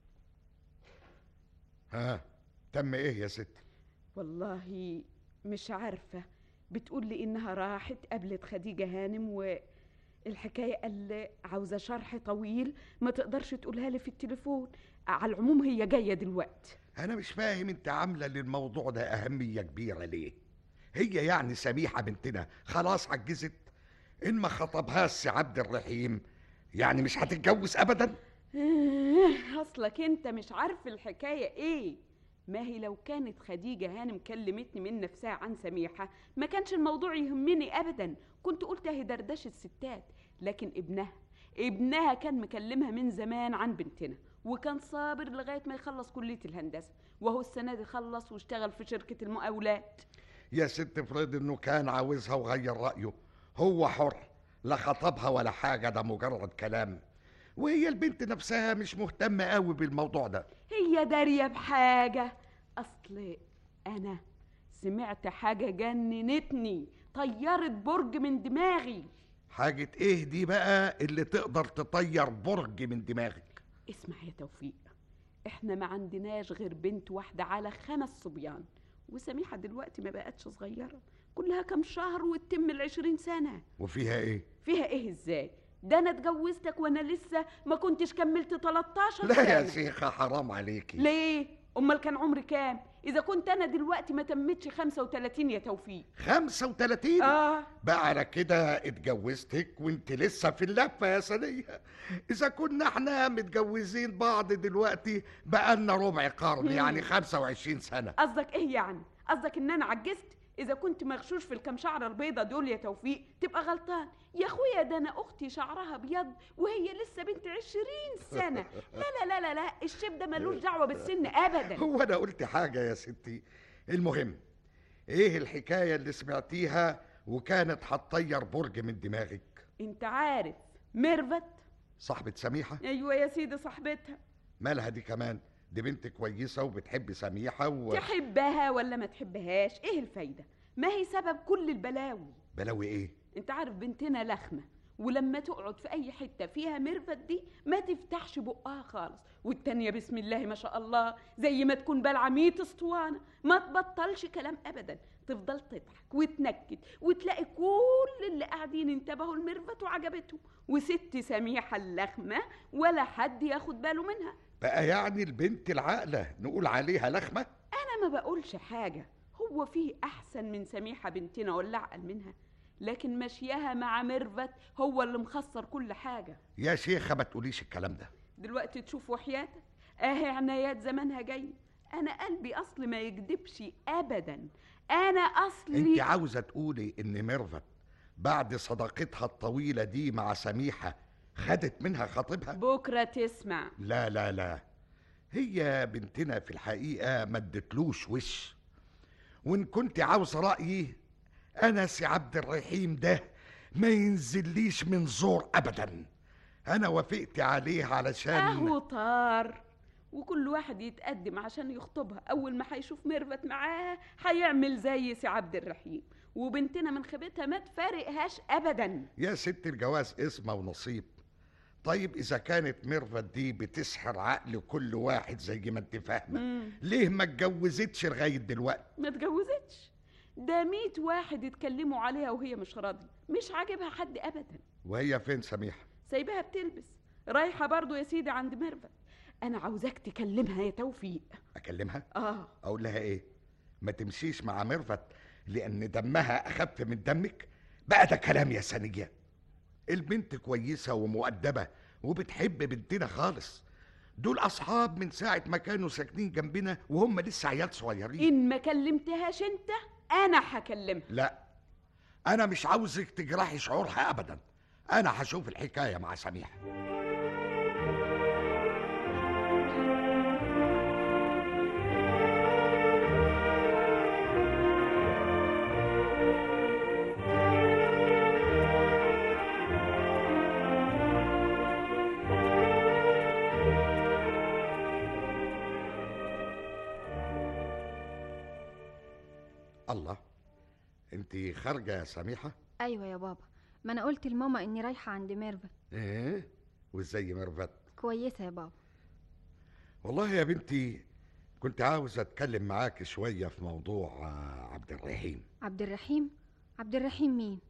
ها تم ايه يا ستي والله مش عارفة بتقول لي إنها راحت قابلت خديجة هانم والحكاية قال عاوزة شرح طويل ما تقدرش تقولها لي في التليفون على العموم هي جاية دلوقتي انا مش فاهم انت عامله للموضوع ده اهميه كبيره ليه هي يعني سميحه بنتنا خلاص عجزت ان ما خطبهاش سي عبد الرحيم يعني مش هتتجوز ابدا آه، أصلك أنت مش عارف الحكاية إيه ما هي لو كانت خديجة هانم كلمتني من نفسها عن سميحة ما كانش الموضوع يهمني أبدا كنت قلت هي دردشة ستات لكن ابنها ابنها كان مكلمها من زمان عن بنتنا وكان صابر لغاية ما يخلص كلية الهندسة وهو السنة دي خلص واشتغل في شركة المقاولات يا ست افرض انه كان عاوزها وغير رايه هو حر لا خطبها ولا حاجه ده مجرد كلام وهي البنت نفسها مش مهتمه قوي بالموضوع ده هي دارية بحاجة أصل أنا سمعت حاجة جننتني طيرت برج من دماغي حاجه ايه دي بقى اللي تقدر تطير برج من دماغك اسمع يا توفيق احنا ما عندناش غير بنت واحدة على خمس صبيان وسميحة دلوقتي ما بقتش صغيرة كلها كام شهر وتتم العشرين سنة وفيها ايه فيها ايه ازاي ده انا اتجوزتك وانا لسه ما كنتش كملت 13 لا يا سنة. شيخه حرام عليكي ليه امال كان عمري كام اذا كنت انا دلوقتي ما تمتش 35 يا توفيق 35 اه بقى على كده اتجوزتك وانت لسه في اللفه يا سنيه اذا كنا احنا متجوزين بعض دلوقتي بقالنا ربع قرن مم. يعني 25 سنه قصدك ايه يعني قصدك ان انا عجزت اذا كنت مغشوش في الكام شعره البيضه دول يا توفيق تبقى غلطان يا اخويا ده انا اختي شعرها ابيض وهي لسه بنت عشرين سنه لا لا لا لا لا الشيب ده ملوش دعوه بالسن ابدا هو انا قلت حاجه يا ستي المهم ايه الحكايه اللي سمعتيها وكانت هتطير برج من دماغك انت عارف ميرفت صاحبه سميحه ايوه يا سيدي صاحبتها مالها دي كمان دي بنت كويسه وبتحب سميحه و... تحبها ولا ما تحبهاش ايه الفايده ما هي سبب كل البلاوي بلاوي ايه انت عارف بنتنا لخمه ولما تقعد في اي حته فيها ميرفت دي ما تفتحش بقها خالص والتانية بسم الله ما شاء الله زي ما تكون بلعة ميت اسطوانة ما تبطلش كلام ابدا تفضل تضحك وتنكد وتلاقي كل اللي قاعدين انتبهوا لميرفت وعجبتهم وست سميحة اللخمة ولا حد ياخد باله منها بقى يعني البنت العاقله نقول عليها لخمه انا ما بقولش حاجة هو فيه احسن من سميحة بنتنا ولا اعقل منها لكن مشيها مع ميرفت هو اللي مخسر كل حاجة يا شيخه ما تقوليش الكلام ده دلوقتي تشوف وحياتك اهي عنايات زمانها جاي انا قلبي اصل ما يكدبش ابدا انا اصلي انت عاوزه تقولي ان ميرفت بعد صداقتها الطويله دي مع سميحه خدت منها خطيبها بكره تسمع لا لا لا هي بنتنا في الحقيقه ما ادتلوش وش وان كنت عاوز رايي انا سي عبد الرحيم ده ما ينزليش من زور ابدا انا وافقت عليه علشان اهو طار وكل واحد يتقدم عشان يخطبها اول ما هيشوف ميرفت معاها هيعمل زي سي عبد الرحيم وبنتنا من خيبتها ما تفارقهاش ابدا يا ست الجواز اسمه ونصيب طيب اذا كانت ميرفت دي بتسحر عقل كل واحد زي ما انت فاهمه مم. ليه ما اتجوزتش لغايه دلوقتي ما اتجوزتش ده ميت واحد يتكلموا عليها وهي مش راضية مش عاجبها حد ابدا وهي فين سميحه سايباها بتلبس رايحة برضو يا سيدي عند ميرفت انا عاوزاك تكلمها يا توفيق اكلمها اه اقول لها ايه ما تمشيش مع ميرفت لان دمها اخف من دمك بقى ده كلام يا سنيه البنت كويسه ومؤدبه وبتحب بنتنا خالص دول اصحاب من ساعه ما كانوا ساكنين جنبنا وهم لسه عيال صغيرين ان ما كلمتهاش انت انا هكلمها لا انا مش عاوزك تجرحي شعورها ابدا انا هشوف الحكايه مع سميحه الله انت خارجه يا سميحه ايوه يا بابا ما انا قلت لماما اني رايحه عند ميرفت ايه وازاي ميرفت كويسه يا بابا والله يا بنتي كنت عاوز اتكلم معاك شويه في موضوع آه، عبد الرحيم عبد الرحيم عبد الرحيم مين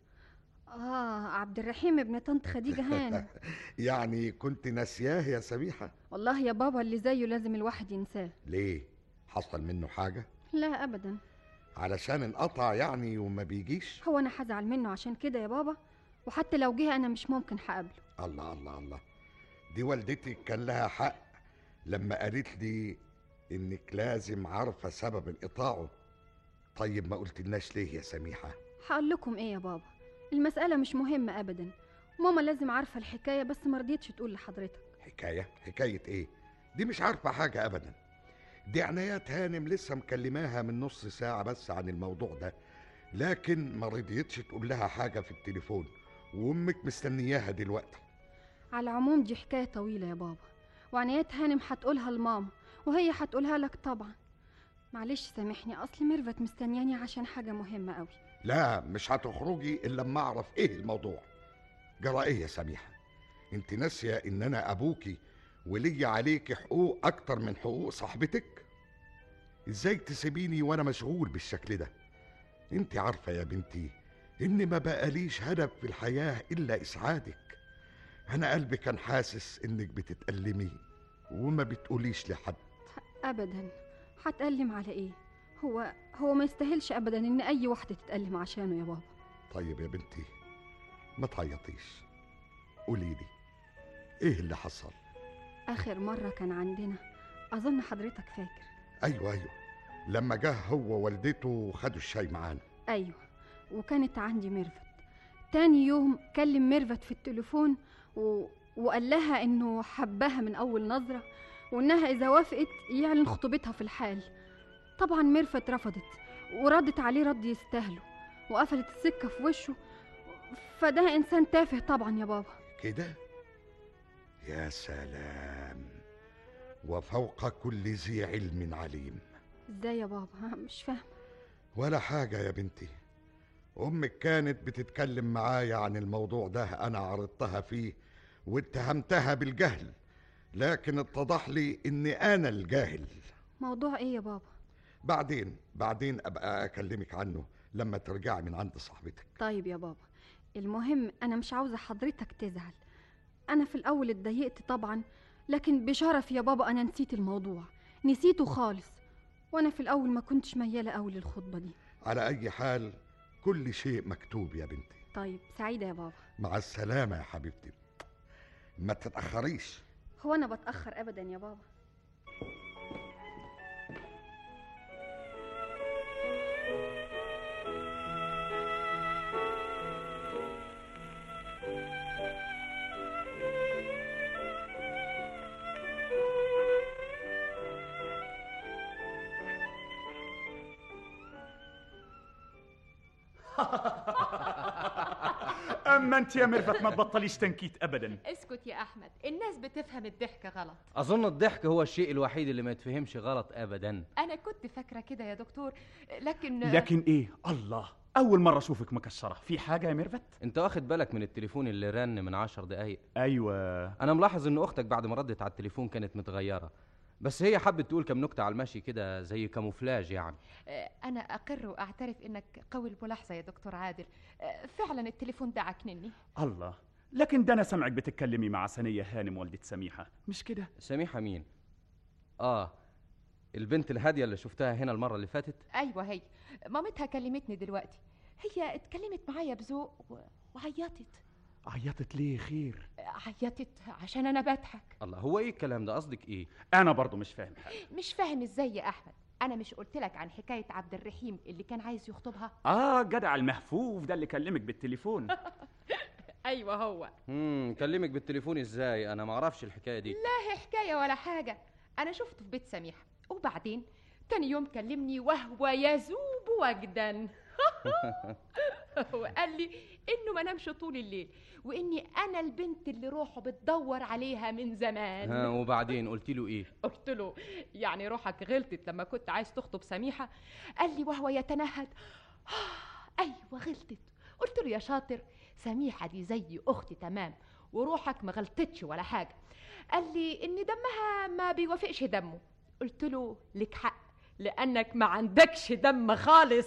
اه عبد الرحيم ابن طنط خديجه هانم يعني كنت ناسياه يا سميحه والله يا بابا اللي زيه لازم الواحد ينساه ليه حصل منه حاجه لا ابدا علشان انقطع يعني وما بيجيش هو انا هزعل منه عشان كده يا بابا وحتى لو جه انا مش ممكن هقابله الله الله الله دي والدتك كان لها حق لما قالت لي انك لازم عارفه سبب انقطاعه طيب ما قلتلناش ليه يا سميحه هقول لكم ايه يا بابا المساله مش مهمه ابدا ماما لازم عارفه الحكايه بس ما رضيتش تقول لحضرتك حكايه حكايه ايه دي مش عارفه حاجه ابدا دي عنايات هانم لسه مكلماها من نص ساعه بس عن الموضوع ده لكن ما رضيتش تقول لها حاجه في التليفون وامك مستنياها دلوقتي على العموم دي حكايه طويله يا بابا وعنايات هانم هتقولها لماما وهي هتقولها لك طبعا معلش سامحني اصل ميرفت مستنياني عشان حاجه مهمه قوي لا مش هتخرجي الا لما اعرف ايه الموضوع جرى ايه يا سميحه انت ناسيه ان انا ابوكي ولي عليكي حقوق اكتر من حقوق صاحبتك ازاي تسيبيني وانا مشغول بالشكل ده انت عارفه يا بنتي ان ما بقاليش هدف في الحياه الا اسعادك انا قلبي كان حاسس انك بتتألمي وما بتقوليش لحد ابدا هتألم على ايه هو هو ما يستاهلش ابدا ان اي واحده تتألم عشانه يا بابا طيب يا بنتي ما تعيطيش قولي لي ايه اللي حصل اخر مره كان عندنا اظن حضرتك فاكر ايوه ايوه لما جه هو ووالدته وخدوا الشاي معانا ايوه وكانت عندي ميرفت تاني يوم كلم ميرفت في التليفون و... وقال لها انه حبها من اول نظره وانها اذا وافقت يعلن خطوبتها في الحال طبعا ميرفت رفضت وردت عليه رد يستاهله وقفلت السكه في وشه فده انسان تافه طبعا يا بابا كده يا سلام وفوق كل ذي علم عليم ازاي يا بابا مش فاهم ولا حاجة يا بنتي أمك كانت بتتكلم معايا عن الموضوع ده أنا عرضتها فيه واتهمتها بالجهل لكن اتضح لي إني أنا الجاهل موضوع ايه يا بابا بعدين بعدين أبقى أكلمك عنه لما ترجعي من عند صاحبتك طيب يا بابا المهم انا مش عاوزه حضرتك تزعل انا في الاول اتضايقت طبعا لكن بشرف يا بابا انا نسيت الموضوع نسيته خالص وانا في الاول ما كنتش مياله قوي للخطبه دي على أي حال كل شيء مكتوب يا بنتي طيب سعيده يا بابا مع السلامة يا حبيبتي ما تتأخريش هو انا بتاخر ابدا يا بابا اما انت يا ميرفت ما تبطليش تنكيت ابدا اسكت يا احمد الناس بتفهم الضحك غلط اظن الضحك هو الشيء الوحيد اللي ما يتفهمش غلط ابدا انا كنت فاكره كده يا دكتور لكن لكن ايه الله اول مره اشوفك مكشره في حاجه يا ميرفت انت واخد بالك من التليفون اللي رن من عشر دقايق ايوه انا ملاحظ ان اختك بعد ما ردت على التليفون كانت متغيره بس هي حبت تقول كم نكته على المشي كده زي كاموفلاج يعني آه، انا اقر واعترف انك قوي الملاحظه يا دكتور عادل آه، فعلا التليفون ده عكنني الله لكن ده انا سامعك بتتكلمي مع سنيه هانم والده سميحه مش كده سميحه مين اه البنت الهاديه اللي شفتها هنا المره اللي فاتت ايوه هي مامتها كلمتني دلوقتي هي اتكلمت معايا بذوق و- وعيطت عيطت ليه خير عيطت عشان انا بضحك الله هو ايه الكلام ده قصدك ايه انا برضو مش فاهم حاجه مش فاهم ازاي يا احمد انا مش قلت لك عن حكايه عبد الرحيم اللي كان عايز يخطبها اه جدع المهفوف ده اللي كلمك بالتليفون ايوه هو امم كلمك بالتليفون ازاي انا ما اعرفش الحكايه دي لا هي حكايه ولا حاجه انا شفته في بيت سميحه وبعدين تاني يوم كلمني وهو يذوب وجدا وقال لي انه ما نامش طول الليل واني انا البنت اللي روحه بتدور عليها من زمان ها وبعدين قلت له ايه قلت له يعني روحك غلطت لما كنت عايز تخطب سميحه قال لي وهو يتنهد "آه، ايوه غلطت قلت له يا شاطر سميحه دي زي اختي تمام وروحك ما غلطتش ولا حاجه قال لي ان دمها ما بيوافقش دمه قلت له لك حق لانك ما عندكش دم خالص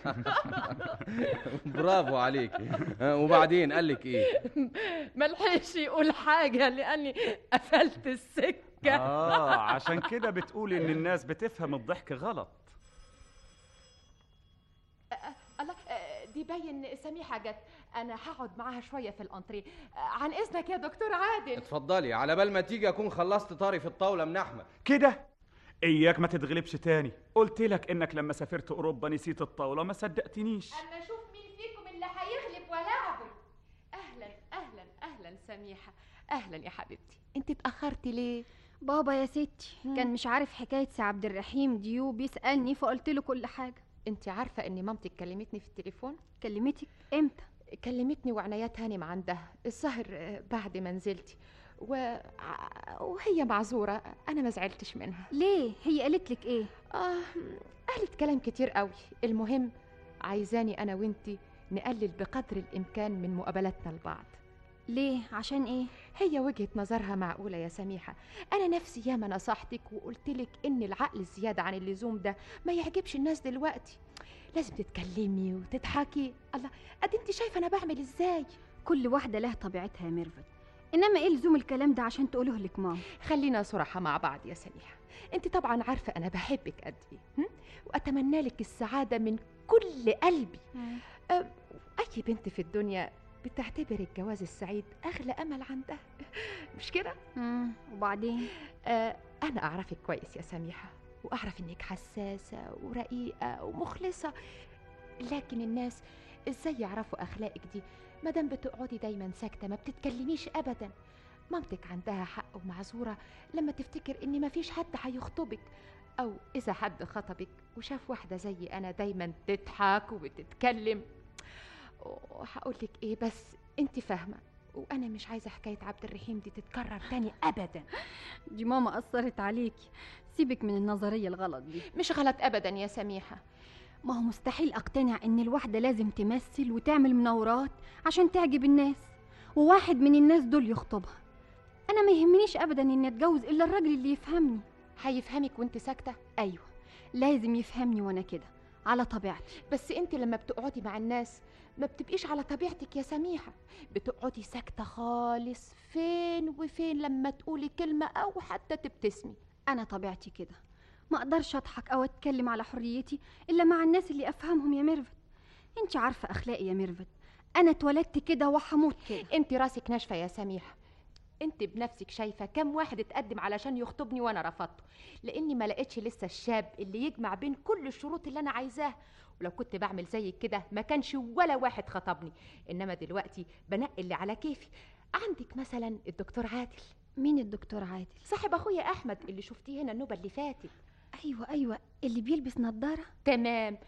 برافو عليك ها وبعدين قال لك ايه ملحقش يقول حاجه لاني قفلت السكه اه عشان كده بتقولي ان الناس بتفهم الضحك غلط الله آه، دي باين سميحه جت انا هقعد معاها شويه في الانتريه آه، عن اذنك يا دكتور عادل اتفضلي على بال ما تيجي اكون خلصت طاري في الطاوله من احمد كده اياك ما تتغلبش تاني قلت لك انك لما سافرت اوروبا نسيت الطاوله ما صدقتنيش اما اشوف مين فيكم اللي هيغلب ولعبه اهلا اهلا اهلا سميحه اهلا يا حبيبتي انت اتاخرتي ليه بابا يا ستي كان مش عارف حكايه سي عبد الرحيم دي وبيسالني فقلت له كل حاجه انت عارفه ان مامتي كلمتني في التليفون كلمتك امتى كلمتني وعنايات هانم عندها الظاهر آه، بعد ما نزلتي و... ع- وهي معذوره انا ما زعلتش منها ليه هي قالت لك ايه اه قالت كلام كتير قوي المهم عايزاني انا وانتي نقلل بقدر الامكان من مقابلاتنا لبعض ليه عشان ايه هي وجهة نظرها معقولة يا سميحة أنا نفسي ياما نصحتك وقلتلك إن العقل الزيادة عن اللزوم ده ما يعجبش الناس دلوقتي لازم تتكلمي وتضحكي الله أدي أنت شايفة أنا بعمل إزاي كل واحدة لها طبيعتها يا ميرفت انما ايه لزوم الكلام ده عشان تقوله لك ماما خلينا صراحة مع بعض يا سميحة أنت طبعا عارفة أنا بحبك قد إيه هم؟ وأتمنى لك السعادة من كل قلبي أه، أي بنت في الدنيا بتعتبر الجواز السعيد أغلى أمل عندها مش كده؟ وبعدين آه أنا أعرفك كويس يا سميحة وأعرف إنك حساسة ورقيقة ومخلصة لكن الناس إزاي يعرفوا أخلاقك دي مادام بتقعدي دايما ساكتة ما بتتكلميش أبدا مامتك عندها حق ومعذورة لما تفتكر إن مفيش حد هيخطبك أو إذا حد خطبك وشاف واحدة زي أنا دايما تضحك وبتتكلم وهقول لك إيه بس أنت فاهمة وأنا مش عايزة حكاية عبد الرحيم دي تتكرر تاني أبدا دي ماما اثرت عليكي سيبك من النظريه الغلط دي مش غلط ابدا يا سميحه ما هو مستحيل اقتنع ان الواحده لازم تمثل وتعمل مناورات عشان تعجب الناس وواحد من الناس دول يخطبها انا ما يهمنيش ابدا اني اتجوز الا الراجل اللي يفهمني هيفهمك وانت ساكته ايوه لازم يفهمني وانا كده على طبيعتي بس انت لما بتقعدي مع الناس ما بتبقيش على طبيعتك يا سميحه بتقعدي ساكته خالص فين وفين لما تقولي كلمه او حتى تبتسمي انا طبيعتي كده ما اقدرش اضحك او اتكلم على حريتي الا مع الناس اللي افهمهم يا ميرفت انت عارفه اخلاقي يا ميرفت انا اتولدت كده وهموت كده انت راسك ناشفه يا سميحه انت بنفسك شايفه كم واحد اتقدم علشان يخطبني وانا رفضته لاني ما لقيتش لسه الشاب اللي يجمع بين كل الشروط اللي انا عايزاها ولو كنت بعمل زي كده ما كانش ولا واحد خطبني انما دلوقتي بنقي اللي على كيفي عندك مثلا الدكتور عادل مين الدكتور عادل صاحب اخويا احمد اللي شفتيه هنا النوبه اللي فاتت ايوه ايوه اللي بيلبس نظاره تمام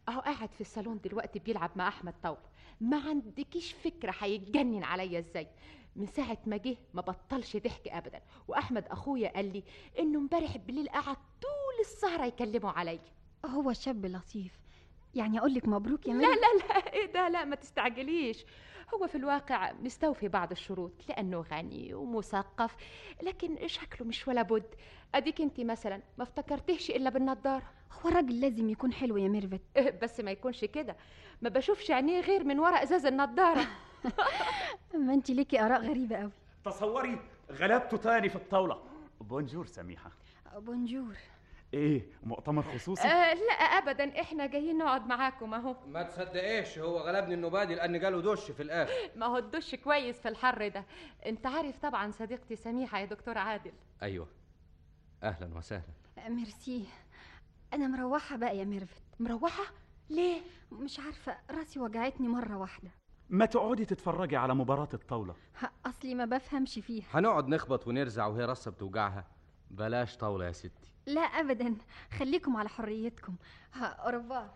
اهو قاعد في الصالون دلوقتي بيلعب مع احمد طاوله ما عندكيش فكره هيتجنن عليا ازاي من ساعة ما جه ما بطلش ضحك أبدا وأحمد أخويا قال لي إنه امبارح بالليل قعد طول السهرة يكلموا عليا هو شاب لطيف يعني أقول لك مبروك يا لا ميرفت لا لا إيه ده لا ما تستعجليش هو في الواقع مستوفي بعض الشروط لأنه غني ومثقف لكن شكله مش ولا بد أديك أنت مثلا ما افتكرتهش إلا بالنضارة هو راجل لازم يكون حلو يا ميرفت بس ما يكونش كده ما بشوفش عينيه غير من ورا ازاز النضاره ما انت ليكي آراء غريبة قوي تصوري غلبته تاني في الطاولة بونجور سميحة بونجور ايه مؤتمر خصوصي آه لا ابدا احنا جايين نقعد معاكم اهو ما تصدقيش هو غلبني النبادي لان جاله دش في الاخر ما هو الدش كويس في الحر ده انت عارف طبعا صديقتي سميحه يا دكتور عادل ايوه اهلا وسهلا ميرسي أنا مروحة بقى يا ميرفت مروحة؟ ليه؟ مش عارفة راسي وجعتني مرة واحدة ما تقعدي تتفرجي على مباراة الطاولة ه- أصلي ما بفهمش فيها هنقعد نخبط ونرزع وهي راسها بتوجعها بلاش طاوله يا ستي لا أبدا خليكم على حريتكم ها أوروبا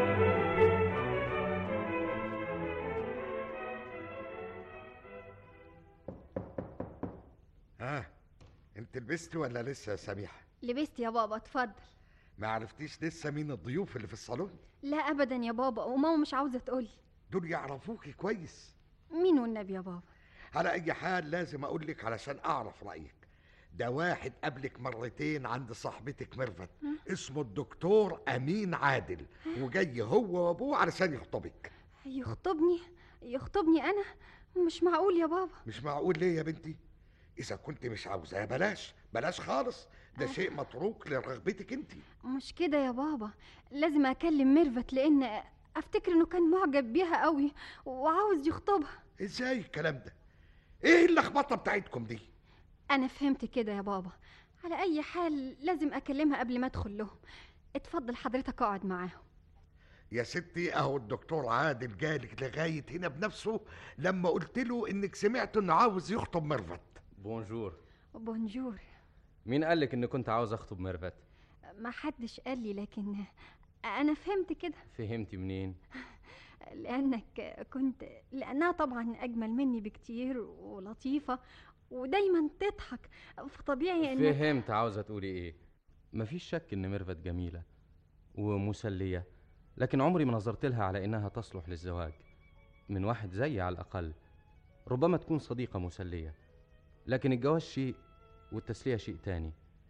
ها انت لبست ولا لسه يا سميحه لبست يا بابا اتفضل ما عرفتيش لسه مين الضيوف اللي في الصالون لا أبدا يا بابا وماما مش عاوزة تقولي دول يعرفوكي كويس مين والنبي يا بابا على اي حال لازم اقول لك علشان اعرف رايك ده واحد قبلك مرتين عند صاحبتك ميرفت اسمه الدكتور امين عادل وجاي هو وابوه علشان يخطبك يخطبني يخطبني أنا مش معقول يا بابا مش معقول ليه يا بنتي اذا كنت مش عاوزاه بلاش بلاش خالص ده شيء متروك لرغبتك انت مش كده يا بابا لازم أكلم ميرفت لأن أفتكر إنه كان معجب بيها قوي وعاوز يخطبها ازاي الكلام ده ايه اللخبطه بتاعتكم دي أنا فهمت كده يا بابا على أي حال لازم أكلمها قبل ما أدخل لهم اتفضل حضرتك اقعد معاهم يا ستي اهو الدكتور عادل جالك لغايه هنا بنفسه لما قلت له انك سمعت انه عاوز يخطب ميرفت بونجور بونجور مين قالك ان كنت عاوز اخطب ميرفت ما حدش قال لي لكن أنا فهمت كده فهمتي منين لأنك كنت لأنها طبعا أجمل مني بكتير ولطيفة ودايما تضحك فطبيعي إن فهمت عاوزه تقولي ايه مفيش شك ان ميرفت جميله ومسليه لكن عمري ما نظرت لها على انها تصلح للزواج من واحد زيي على الاقل ربما تكون صديقه مسليه لكن الجواز شيء والتسليه شيء تاني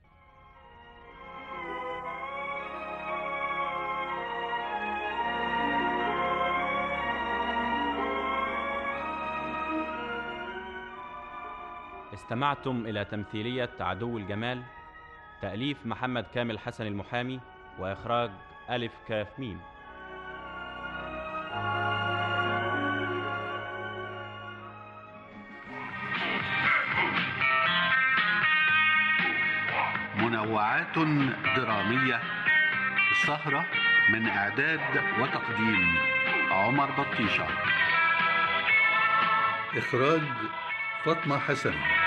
استمعتم إلى تمثيلية عدو الجمال تأليف محمد كامل حسن المحامي وإخراج ألف كاف ميم منوعات درامية السهرة من إعداد وتقديم عمر بطيشة إخراج فاطمة حسن